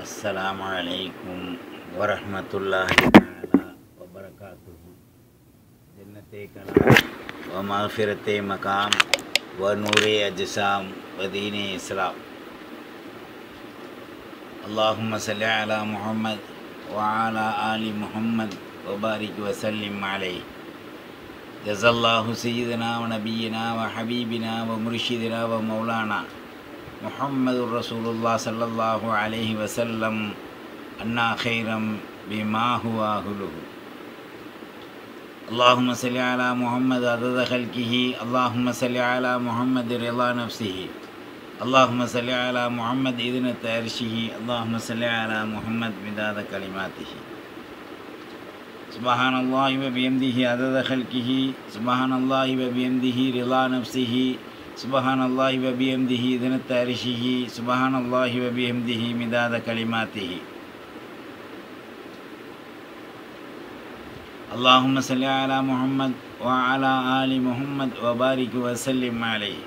السلام عليكم ورحمة الله تعالى وبركاته جنة كلام ومغفرة مقام ونور أجسام ودين إسلام اللهم صل على محمد وعلى آل محمد وبارك وسلم عليه جزا الله سيدنا ونبينا وحبيبنا ومرشدنا ومولانا محمد رسول الله صلى الله عليه وسلم أنا خيرا بما هو أهله اللهم صل على محمد عدد خلقه اللهم صل على محمد رضا نفسه اللهم صل على محمد إذن عرشه اللهم صل على محمد مداد كلماته سبحان الله وبحمده عدد خلقه سبحان الله وبحمده رضا نفسه سبحان الله وبحمده ذنة عرشه سبحان الله وبحمده مداد كلماته اللهم صل على محمد وعلى آل محمد وبارك وسلم عليه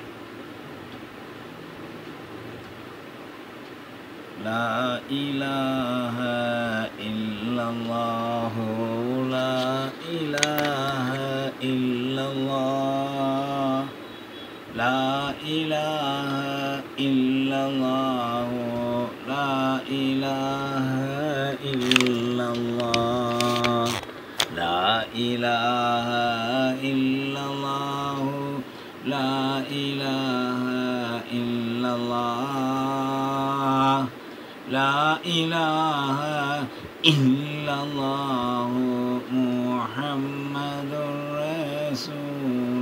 لا إله إلا الله لا إله إلا الله لا إله إلا الله لا إله إلا الله لا إله إلا الله لا إله إلا الله لا إله إلا الله محمد رسول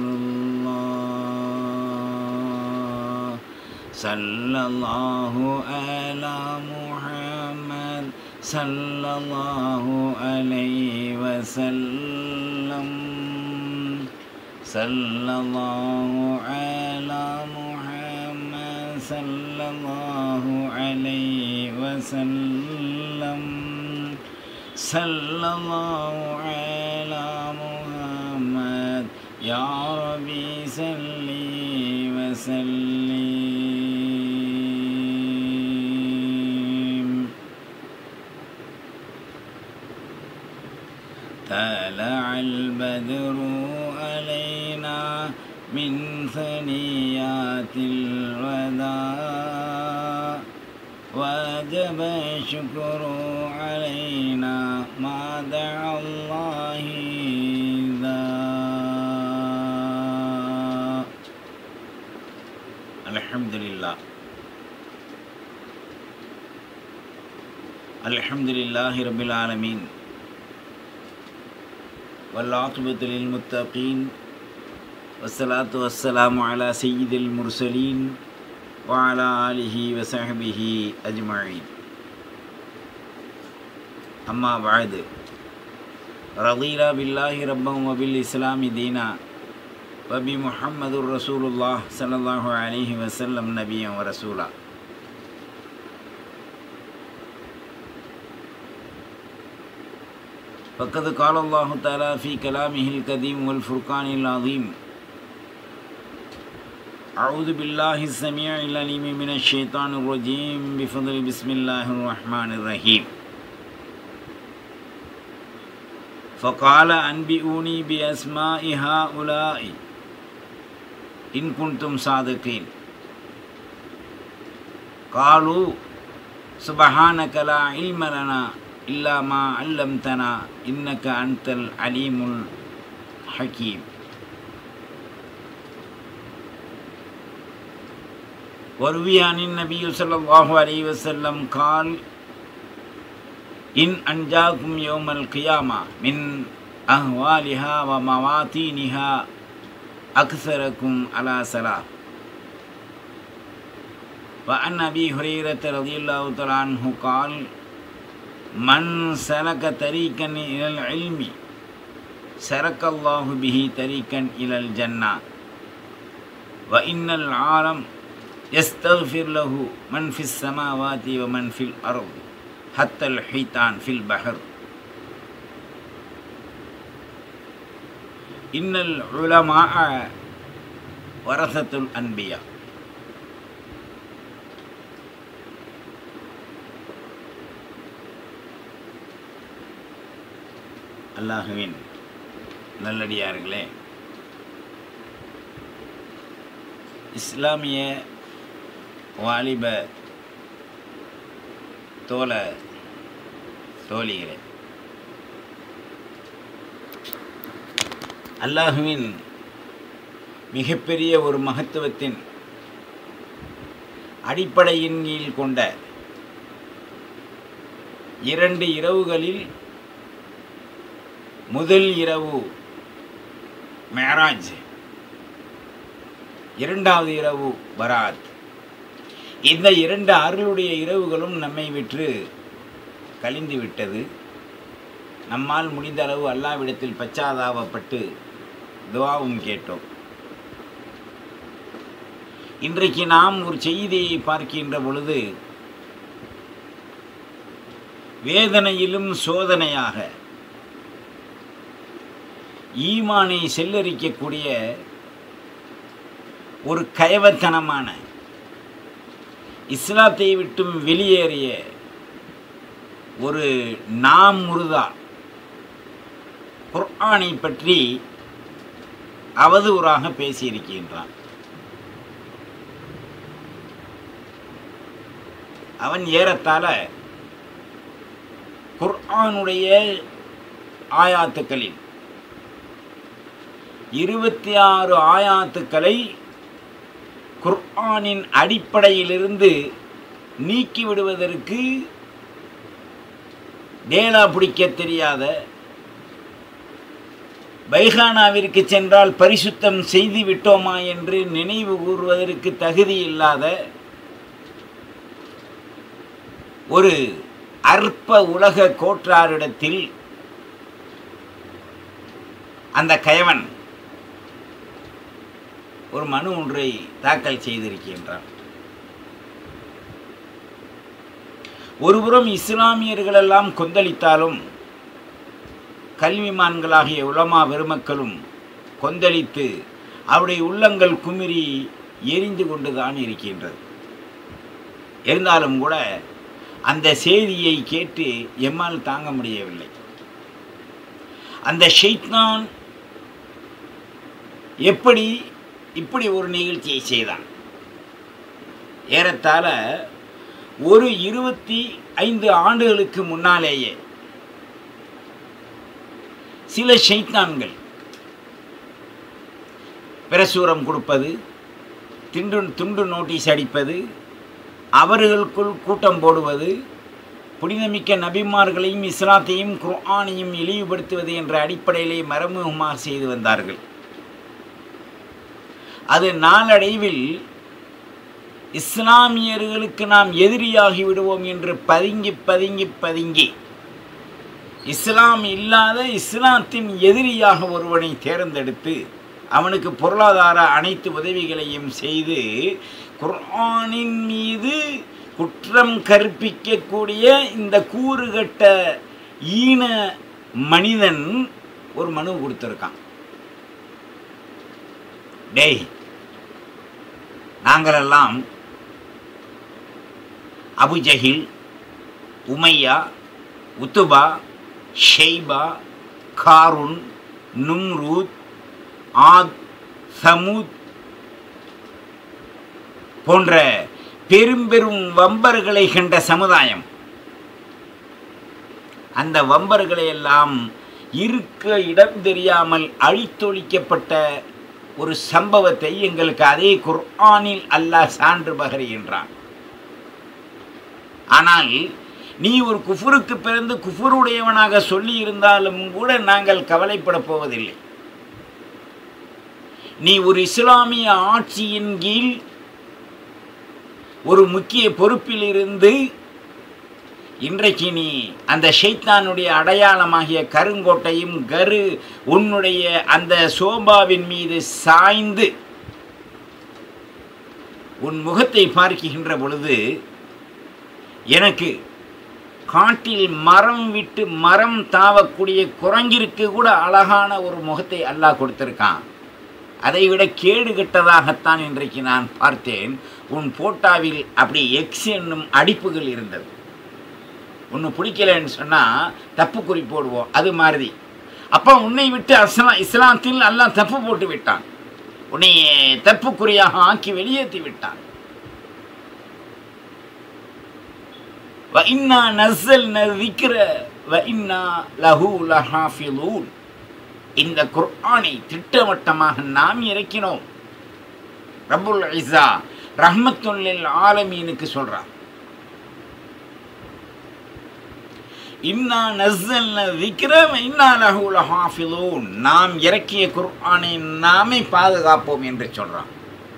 الله صلى الله على محمد صلى الله عليه وسلم صلى الله على محمد صلى الله عليه وسلم صلى الله على محمد يا ربي صل وسلم طلع البدر علينا من ثنيات الوداع وجب الشكر علينا ما دعا الله ذا الحمد لله الحمد لله رب العالمين والعاقبة للمتقين والصلاة والسلام على سيد المرسلين وعلى آله وصحبه أجمعين أما بعد رضينا بالله ربا وبالإسلام دينا وبمحمد رسول الله صلى الله عليه وسلم نبيا ورسولا فقد قال الله تعالى في كلامه القديم والفرقان العظيم أعوذ بالله السميع العليم من الشيطان الرجيم بفضل بسم الله الرحمن الرحيم فقال أنبئوني بأسماء هؤلاء إن كنتم صادقين قالوا سبحانك لا علم لنا إلا ما علمتنا إنك أنت العليم الحكيم وروي عن النبي صلى الله عليه وسلم قال إن أنجاكم يوم القيامة من أهوالها ومواتينها أكثركم على صلاة وعن أبي هريرة رضي الله تعالى عنه قال من سلك طريقا إلى العلم سرك الله به طريقا إلى الجنة وإن العالم يستغفر له من في السماوات ومن في الأرض حتى الحيتان في البحر إن العلماء ورثة الأنبياء அல்லாஹுவின் நல்லடியார்களே இஸ்லாமிய வாலிப தோல தோழிகளே அல்லாஹுவின் மிகப்பெரிய ஒரு மகத்துவத்தின் அடிப்படையின் கீழ் கொண்ட இரண்டு இரவுகளில் முதல் இரவு மேராஜ் இரண்டாவது இரவு பராத் இந்த இரண்டு அருளுடைய இரவுகளும் நம்மை விற்று கழிந்து விட்டது நம்மால் முடிந்த அளவு அல்லாவிடத்தில் பச்சாதாபப்பட்டு துவாவும் கேட்டோம் இன்றைக்கு நாம் ஒரு செய்தியை பார்க்கின்ற பொழுது வேதனையிலும் சோதனையாக ஈமானை செல்லரிக்கக்கூடிய ஒரு கயவத்தனமான இஸ்லாத்தை விட்டும் வெளியேறிய ஒரு நாம் முருதா குர்ஆனை பற்றி அவதூறாக பேசியிருக்கின்றான் அவன் ஏறத்தாழ குர்ஆனுடைய ஆயாத்துக்களில் இருபத்தி ஆறு ஆயாத்துக்களை குர்ஆனின் அடிப்படையிலிருந்து நீக்கி விடுவதற்கு டேலா பிடிக்க தெரியாத பைகானாவிற்கு சென்றால் பரிசுத்தம் செய்து விட்டோமா என்று நினைவு கூறுவதற்கு தகுதி இல்லாத ஒரு அற்ப உலக கோற்றாரிடத்தில் அந்த கயவன் ஒரு மனு ஒன்றை தாக்கல் செய்திருக்கின்றான் ஒருபுறம் இஸ்லாமியர்களெல்லாம் கொந்தளித்தாலும் கல்விமான்களாகிய உலமா பெருமக்களும் கொந்தளித்து அவருடைய உள்ளங்கள் குமிரி எரிந்து கொண்டுதான் இருக்கின்றது இருந்தாலும் கூட அந்த செய்தியை கேட்டு எம்மால் தாங்க முடியவில்லை அந்த ஷெய்தான் எப்படி இப்படி ஒரு நிகழ்ச்சியை செய்தான் ஏறத்தாழ ஒரு இருபத்தி ஐந்து ஆண்டுகளுக்கு முன்னாலேயே சில ஷைத்தான்கள் பிரசுரம் கொடுப்பது திண்டு துண்டு நோட்டீஸ் அடிப்பது அவர்களுக்குள் கூட்டம் போடுவது புனிதமிக்க நபிமார்களையும் இஸ்லாத்தையும் குர்ஆனையும் இழிவுபடுத்துவது என்ற அடிப்படையிலே மரமுகமாக செய்து வந்தார்கள் அது நாளடைவில் இஸ்லாமியர்களுக்கு நாம் எதிரியாகி விடுவோம் என்று பதுங்கி பதுங்கி பதுங்கி இஸ்லாம் இல்லாத இஸ்லாத்தின் எதிரியாக ஒருவனை தேர்ந்தெடுத்து அவனுக்கு பொருளாதார அனைத்து உதவிகளையும் செய்து குர்ஆனின் மீது குற்றம் கற்பிக்கக்கூடிய இந்த கூறுகட்ட ஈன மனிதன் ஒரு மனு கொடுத்துருக்கான் டேய் நாங்களெல்லாம் அபுஜஹில் உமையா உத்துபா ஷெய்பா காருன் நும்ரூத் ஆத் சமூத் போன்ற பெரும் பெரும் வம்பர்களை கண்ட சமுதாயம் அந்த வம்பர்களை எல்லாம் இருக்க இடம் தெரியாமல் அழித்தொழிக்கப்பட்ட ஒரு சம்பவத்தை எங்களுக்கு அதே குர்ஆனில் அல்லாஹ் சான்று பகருகின்றான் ஆனால் நீ ஒரு குஃபுருக்கு பிறந்து குஃபுருடையவனாக சொல்லி இருந்தாலும் கூட நாங்கள் கவலைப்பட போவதில்லை நீ ஒரு இஸ்லாமிய ஆட்சியின் கீழ் ஒரு முக்கிய பொறுப்பில் இருந்து இன்றைக்கு நீ அந்த ஷைத்தானுடைய அடையாளமாகிய கருங்கோட்டையும் கரு உன்னுடைய அந்த சோபாவின் மீது சாய்ந்து உன் முகத்தை பார்க்கின்ற பொழுது எனக்கு காட்டில் மரம் விட்டு மரம் தாவக்கூடிய குரங்கிற்கு கூட அழகான ஒரு முகத்தை அல்லாஹ் கொடுத்திருக்கான் அதைவிட கேடு கெட்டதாகத்தான் இன்றைக்கு நான் பார்த்தேன் உன் போட்டாவில் அப்படி எக்ஸ் என்னும் அடிப்புகள் இருந்தது ஒன்று பிடிக்கலைன்னு சொன்னால் தப்பு குறி போடுவோம் அது மாதிரி அப்போ உன்னை விட்டு அஸ்லா இஸ்லாத்தில் அல்லாஹ் தப்பு போட்டு விட்டான் உன்னை தப்புக்குறியாக ஆக்கி வெளியேற்றி விட்டான் وَإِنَّا نَزَّلْنَا الذِّكْرَ وَإِنَّا لَهُ لَحَافِظُونَ இந்த குர்ஆனை திட்டவட்டமாக நாம் இறக்கினோம் ரப்புல் இஸா ரஹ்மத்துல்லில் ஆலமீனுக்கு சொல்றான் இன்னா நஸ்ஸல்ன ذِكْرَ وَإِنَّا لَهُ لَحَافِظُونَ நாம் இறக்கிய குர்ஆனை நாமே பாதுகாப்போம் என்று சொல்றான்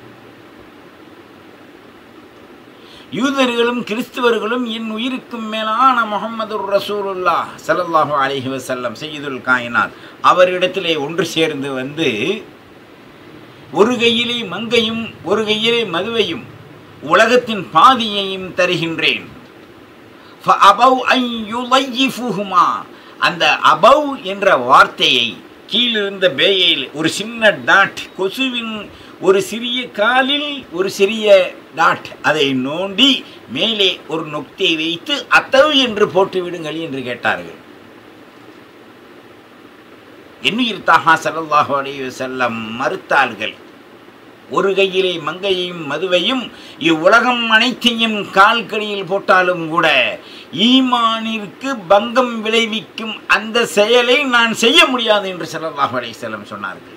யூதர்களும் கிறிஸ்துவர்களும் என் உயிருக்கும் மேலான முகமது ரசூலுல்லா ஸல்லல்லாஹு அலைஹி வஸல்லம் செய்யுதுல் காயினாத் அவரிடத்திலே ஒன்று சேர்ந்து வந்து ஒரு கையிலே மங்கையும் ஒரு கையிலே மதுவையும் உலகத்தின் பாதியையும் தருகின்றேன் ஃபஅபவ் அன் யுலையிஃபுஹுமா அந்த அபவ் என்ற வார்த்தையை கீழிருந்த பேயில் ஒரு சின்ன டாட் கொசுவின் ஒரு சிறிய காலில் ஒரு சிறிய டாட் அதை நோண்டி மேலே ஒரு நொக்தை வைத்து அத்தவு என்று போட்டு விடுங்கள் என்று கேட்டார்கள் எண்ணுயிர் தாஹா ஸல்லல்லாஹு அலைஹி வஸல்லம் மறுத்தார்கள் ஒரு கையிலே மங்கையையும் மதுவையும் இவ்வுலகம் அனைத்தையும் கால்கடியில் போட்டாலும் கூட ஈமானிற்கு பங்கம் விளைவிக்கும் அந்த செயலை நான் செய்ய முடியாது என்று ஸல்லல்லாஹு அலைஹி வஸல்லம் சொன்னார்கள்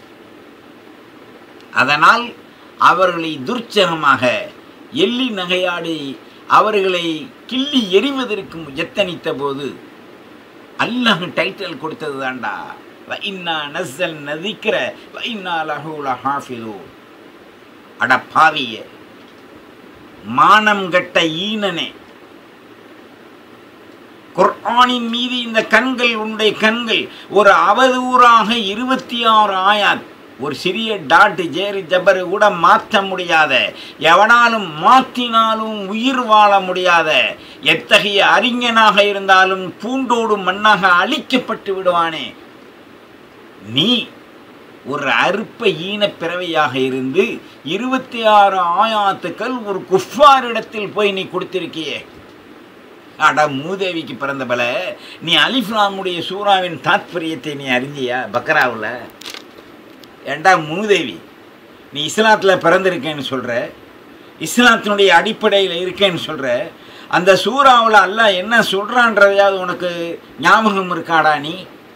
அதனால் அவர்களை துர்ச்சகமாக எள்ளி நகையாடி அவர்களை கிள்ளி எறிவதற்கு எத்தனித்த போது அல்லாஹ் டைட்டில் கொடுத்தது தாண்டா இன்னா நஸ்ஸல் நதிக்கிற இன்னா லஹூல ஹாஃபிதூ அட பாவிய மானம் கட்ட ஈனனே குர்ஆனின் மீது இந்த கண்கள் உன்னுடைய கண்கள் ஒரு அவதூறாக இருபத்தி ஆறு ஆயாத் ஒரு சிறிய டாட் ஜேரி ஜபரு கூட மாற்ற முடியாத எவனாலும் மாற்றினாலும் உயிர் வாழ முடியாத எத்தகைய அறிஞனாக இருந்தாலும் பூண்டோடு மண்ணாக அழிக்கப்பட்டு விடுவானே நீ ஒரு அற்ப ஈன பிறவையாக இருந்து இருபத்தி ஆறு ஆயாத்துக்கள் ஒரு குஃபாரிடத்தில் போய் நீ கொடுத்திருக்கியே அட மூதேவிக்கு பிறந்த பல நீ அலிஃப்லாமுடைய சூறாவின் தாத்பரியத்தை நீ அறிஞ்சியா பக்ராவில் ஏண்டா மூதேவி நீ இஸ்லாத்தில் பிறந்திருக்கேன்னு சொல்கிற இஸ்லாத்தினுடைய அடிப்படையில் இருக்கேன்னு சொல்கிற அந்த சூறாவில் அல்லாஹ் என்ன சொல்கிறான்றதையாவது உனக்கு ஞாபகம் இருக்காடா நீ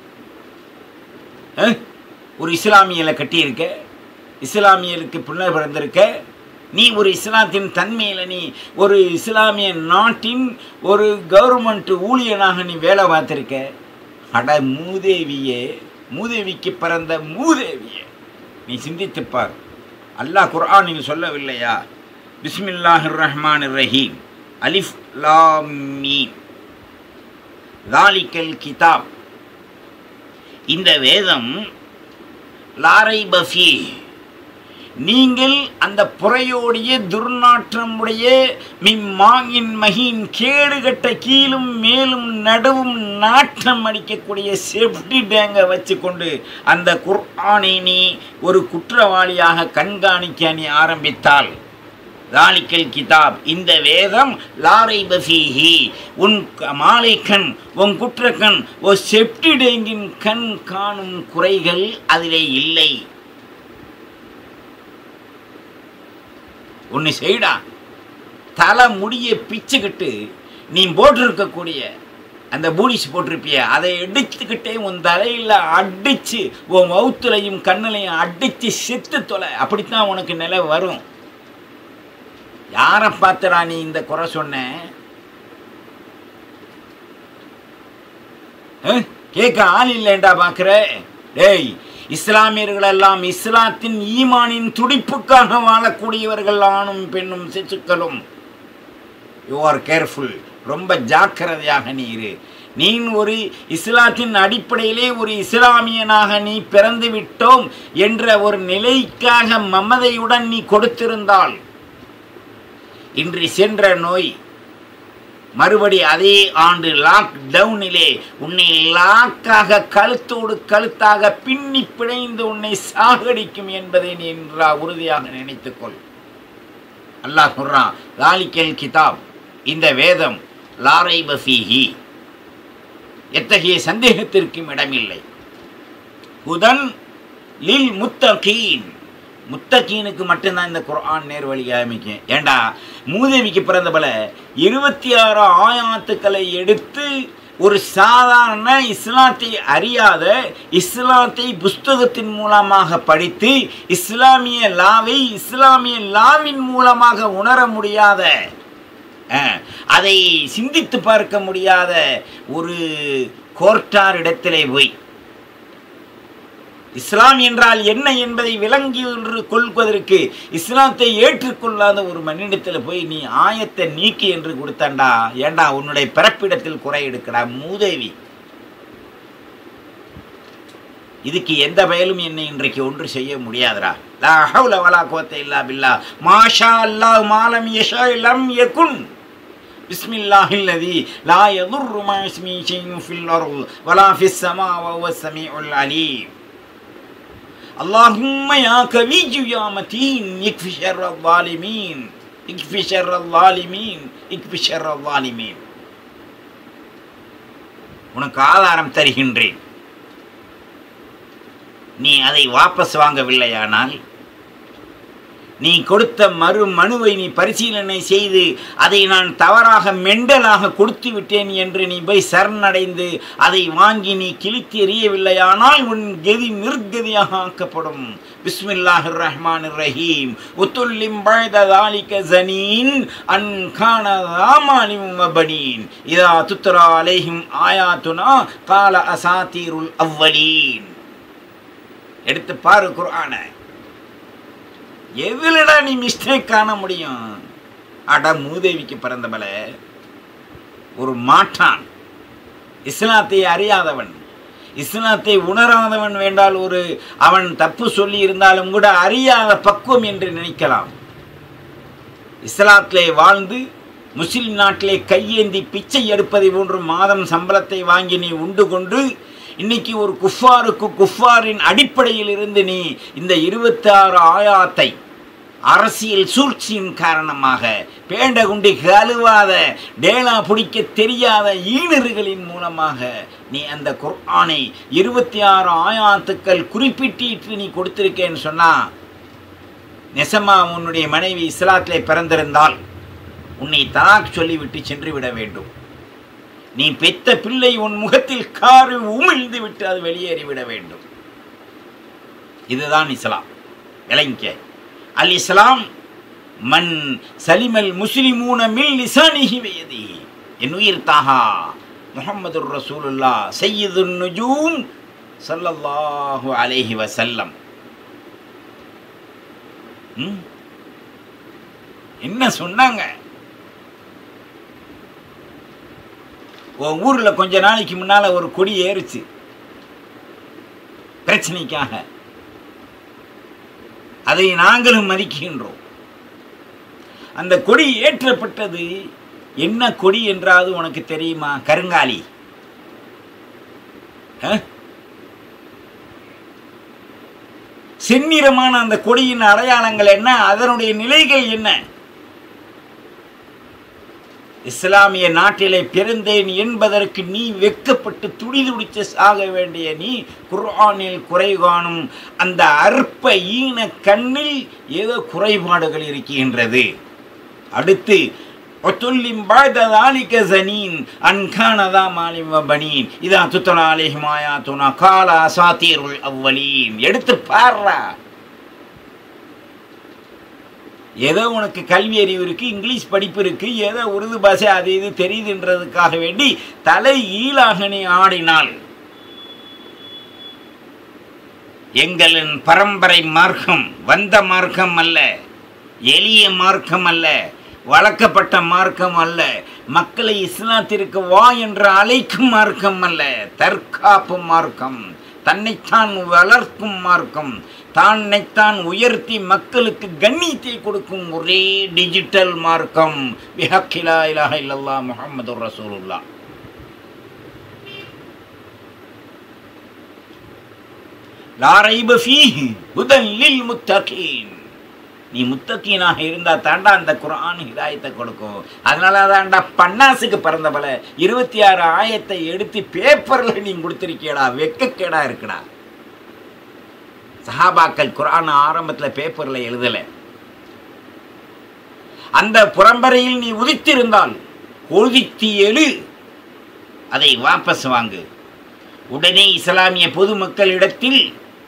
அஹ்? ஒரு இஸ்லாமியலை கட்டியிருக்க இஸ்லாமியலுக்கு பிள்ளை பிறந்திருக்க நீ ஒரு இஸ்லாத்தின் தன்மையில் நீ ஒரு இஸ்லாமிய நாட்டின் ஒரு கவர்மெண்ட் ஊழியனாக நீ வேலை பார்த்துருக்க அட மூதேவியே மூதேவிக்கு பிறந்த மூதேவியே நீ சிந்தித்துப் பார் அல்லாஹ் குர்ஆனில் சொல்லவில்லையா பிஸ்மில்லாஹிர் ரஹ்மானிர் ரஹீம் அலிஃப் லாம் மீம் தாலிக்கல் கிதாப் இந்த வேதம் லாரை பஃபி நீங்கள் அந்த புறையோடைய துர்நாற்றமுடைய மிம்மாங்கின் மகின் கேடுகட்ட கீழும் மேலும் நடுவும் நாற்றம் அடிக்கக்கூடிய செப்டி டேங்கை வச்சுக்கொண்டு அந்த குர்ஆனை நீ ஒரு குற்றவாளியாக கண்காணிக்க நீ ஆரம்பித்தால் தாலிக்கல் கிதாப் இந்த வேதம் லாரை பஃபீஹி உன் க- மாலை கண் உன் குற்றக்கண் ஓ செப்டி டேங்கின் கண் காணும் குறைகள் அதிலே இல்லை ஒன்று செய்டா தலை முடியை பிச்சுக்கிட்டு நீ போட்டிருக்கக்கூடிய அந்த பூலிஸ் போட்டிருப்பிய அதை எடுத்துக்கிட்டே உன் தலையில் அடிச்சு உன் வவுத்துலையும் கண்ணுலையும் அடிச்சு செத்து தொலை அப்படித்தான் உனக்கு நிலை வரும் யாரை பார்த்துடா நீ இந்த குறை சொன்ன அஹ்? கேட்க ஆள் இல்லைண்டா பார்க்குற டேய் இஸ்லாமியர்கள் எல்லாம் இஸ்லாத்தின் ஈமானின் துடிப்புக்காக வாழக்கூடியவர்கள் ஆணும் பெண்ணும் சிசுக்களும் யூ ஆர் கேர்ஃபுல் ரொம்ப ஜாக்கிரதையாக நீ இரு நீ ஒரு இஸ்லாத்தின் அடிப்படையிலே ஒரு இஸ்லாமியனாக நீ பிறந்து விட்டோம் என்ற ஒரு நிலைக்காக மமதையுடன் நீ கொடுத்திருந்தால் இன்று சென்ற நோய் மறுபடி அதே ஆண்டு லாக் டவுனிலே உன்னை லாக்காக கழுத்தோடு கழுத்தாக பின்னி பிணைந்து உன்னை சாகடிக்கும் என்பதை நீ என்றா உறுதியாக நினைத்துக்கொள் அல்லாஹ் சொல்றான் லாலிக்கல் கிதாப் இந்த வேதம் லாரை பஃபீஹி எத்தகைய சந்தேகத்திற்கும் இடமில்லை ஹுதன் லில் முத்தகீன் முத்தகீனுக்கு மட்டும்தான் இந்த குர்ஆன் நேர் வழி அமைக்கும் ஏண்டா மூதேவிக்கு பிறந்த போல இருபத்தி ஆறு ஆயாத்துக்களை எடுத்து ஒரு சாதாரண இஸ்லாத்தை அறியாத இஸ்லாத்தை புஸ்தகத்தின் மூலமாக படித்து இஸ்லாமிய லாவை இஸ்லாமிய லாவின் மூலமாக உணர முடியாத அஹ், அதை சிந்தித்து பார்க்க முடியாத ஒரு கோர்ட்டார் இடத்திலே போய் இஸ்லாம் என்றால் என்ன என்பதை விளங்கி ஒன்று கொள்வதற்கு இஸ்லாத்தை ஏற்றுக்கொள்ளாத ஒரு மனிதத்தில் போய் நீ ஆயத்தை நீக்கி என்று கொடுத்தாண்டா ஏண்டா உன்னுடைய பிறப்பிடத்தில் குறை எடுக்கடா மூதேவி இதுக்கு எந்த பயலும் என்னை இன்றைக்கு ஒன்று செய்ய முடியாதுடா லா ஹவுல வலா குவத்த இல்லா பில்லா மாஷா அல்லாஹ் மாலம் யஷா லம் யகுன் بسم الله الذي لا يضر مع اسمه شيء في الأرض ولا في السماء وهو السميع العليم اللهم يا قوي يا متين يكفي شر الظالمين يكفي شر الظالمين يكفي شر الظالمين உனக்கு ஆதாரம் தருகின்றேன் நீ அதை வாபஸ் வாங்கவில்லையானால் நீ கொடுத்த மறு மனுவை நீ பரிசீலனை செய்து அதை நான் தவறாக மெண்டலாக கொடுத்து விட்டேன் என்று நீ போய் சரணடைந்து அதை வாங்கி நீ கிழித்து எறியவில்லையானால் உன் கதி நிர்கதியாக ஆக்கப்படும் பிஸ்மில்லாஹிர் ரஹ்மான் ரஹீம் உத்துல்லிம் பழுத தாலிக ஜனீன் அன் கான ராமாலிம் வபனீன் இதா துத்ரா அலைஹிம் ஆயாத்துனா கால அசாத்தீருல் அவ்வலீன் எடுத்து பாரு குர்ஆனை எதுலடா நீ மிஸ்டேக் காண முடியும் அட மூதேவிக்கு பிறந்தபல ஒரு மாட்டான் இஸ்லாத்தை அறியாதவன் இஸ்லாத்தை உணராதவன் வேண்டால் ஒரு அவன் தப்பு சொல்லி இருந்தாலும் கூட அறியாத பக்குவம் என்று நினைக்கலாம் இஸ்லாத்திலே வாழ்ந்து முஸ்லிம் நாட்டிலே கையேந்தி பிச்சை எடுப்பதை போன்று மாதம் சம்பளத்தை வாங்கி நீ உண்டு கொண்டு இன்னைக்கு ஒரு குஃபாருக்கு குஃபாரின் அடிப்படையில் இருந்து நீ இந்த இருபத்தாறு ஆயாத்தை அரசியல் சூழ்ச்சியின் காரணமாக பேண்ட குண்டி கழுவாத டேலா பிடிக்க தெரியாத ஈனர்களின் மூலமாக நீ அந்த குர்ஆனை இருபத்தி ஆறு ஆயாத்துக்கள் குறிப்பிட்டு நீ கொடுத்திருக்கேன்னு சொன்னா நெசமா உன்னுடைய மனைவி இஸ்லாத்திலே பிறந்திருந்தால் உன்னை தலாக் சொல்லிவிட்டு சென்று விட வேண்டும் நீ பெத்த பிள்ளை உன் முகத்தில் காரு உமிழ்ந்து விட்டு அது வெளியேறிவிட வேண்டும் இதுதான் இஸ்லாம் விளங்கிக்க அல் இஸ்லாம் மன் சலிமல் முஸ்லிமூன மில் லிசானிஹி வயதி என் உயிர் தாஹா முகமது ரசூலுல்லா சையது நுஜூம் ஸல்லல்லாஹு அலைஹி வஸல்லம் ம்? என்ன சொன்னாங்க உன் ஊரில் கொஞ்ச நாளைக்கு முன்னால் ஒரு கொடி ஏறுச்சு பிரச்சனைக்காக அதை நாங்களும் மதிக்கின்றோம் அந்த கொடி ஏற்றப்பட்டது என்ன கொடி என்றாவது உனக்கு தெரியுமா கருங்காலி அஹ்? செந்நிறமான அந்த கொடியின் அடையாளங்கள் என்ன அதனுடைய நிலைகள் என்ன இஸ்லாமிய நாட்டிலே பிறந்தேன் என்பதற்கு நீ வெக்கப்பட்டு துடிதுடித்து சாக வேண்டிய நீ குர்ஆனில் குறை காணும் அந்த அற்ப ஈன கண்ணில் ஏதோ குறைபாடுகள் இருக்கின்றது அடுத்து ஒத்துல்லிம் பாய்த தாலிக ஜனீன் அன்கானதா மாலிம் பனீன் இதா துத்தனா அலைஹிமாயா துனா கால அசாத்தீருல் அவ்வலீன் எடுத்து பாடுறா ஏதோ உனக்கு கல்வி அறிவு இருக்கு இங்கிலீஷ் படிப்பு இருக்கு ஏதோ உருது பாஷை அது இது தெரியுதுன்றதுக்காக வேண்டி தலை ஈழாக நீ ஆடினாள் எங்களின் பரம்பரை மார்க்கம் வந்த மார்க்கம் அல்ல எளிய மார்க்கம் அல்ல வளர்க்கப்பட்ட மார்க்கம் அல்ல மக்களை இஸ்லாத்திற்கு வா என்று அழைக்கும் மார்க்கம் அல்ல தற்காப்பு மார்க்கம் தன்னைத்தான் வளர்க்கும் மார்க்கம் தன்னைத்தான் உயர்த்தி மக்களுக்கு கண்ணியத்தை கொடுக்கும் ஒரே டிஜிட்டல் மார்க்கம் பிஹக்கிலா இலாஹ இல்லல்லா முஹம்மது ரசூலுல்லா லா ரைப ஃபீஹி ஹுதன் லில் முத்தகீன் நீ முத்தகீனாக இருந்தா தாண்டா அந்த குர்ஆன் ஹிதாயத்தை கொடுக்கும் அதனால தாண்டா பன்னாசுக்கு பிறந்த பல இருபத்தி ஆறு ஆயத்தை எடுத்து பேப்பர்ல நீ கொடுத்திருக்கியடா வெக்கக்கேடா இருக்குடா சஹாபாக்கள் குரான் ஆரம்பத்தில் பேப்பரில் எழுதலை அந்த புறம்பரையில் நீ உதித்திருந்தால் கொழுதித்து எழு அதை வாபஸ் வாங்கு உடனே இஸ்லாமிய பொதுமக்களிடத்தில்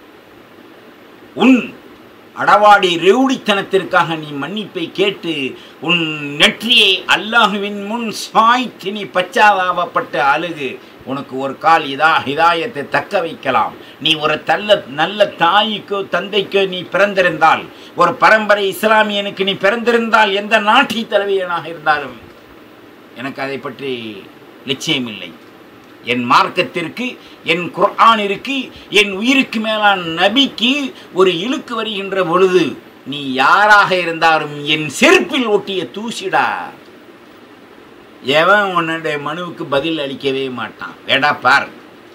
உன் அடவாடி ரெவுடித்தனத்திற்காக நீ மன்னிப்பை கேட்டு உன் நெற்றியை அல்லாஹுவின் முன் சாய்த்து நீ பச்சாதாபப்பட்டு அழுகு உனக்கு ஒரு கால் இதா ஹிதாயத்தை தக்க வைக்கலாம் நீ ஒரு தள்ள நல்ல தாய்க்கோ தந்தைக்கோ நீ பிறந்திருந்தால் ஒரு பரம்பரை இஸ்லாமியனுக்கு நீ பிறந்திருந்தால் எந்த நாட்டி தலைவியனாக இருந்தாலும் எனக்கு அதை பற்றி நிச்சயமில்லை என் மார்க்கத்திற்கு என் குர்ஆனிற்கு என் உயிருக்கு மேலான நபிக்கு ஒரு இழுக்கு வருகின்ற பொழுது நீ யாராக இருந்தாலும் என் செருப்பில் ஒட்டிய தூசிடா எவன் உன்னுடைய மனுவுக்கு பதில் அளிக்கவே மாட்டான் வேடா பார்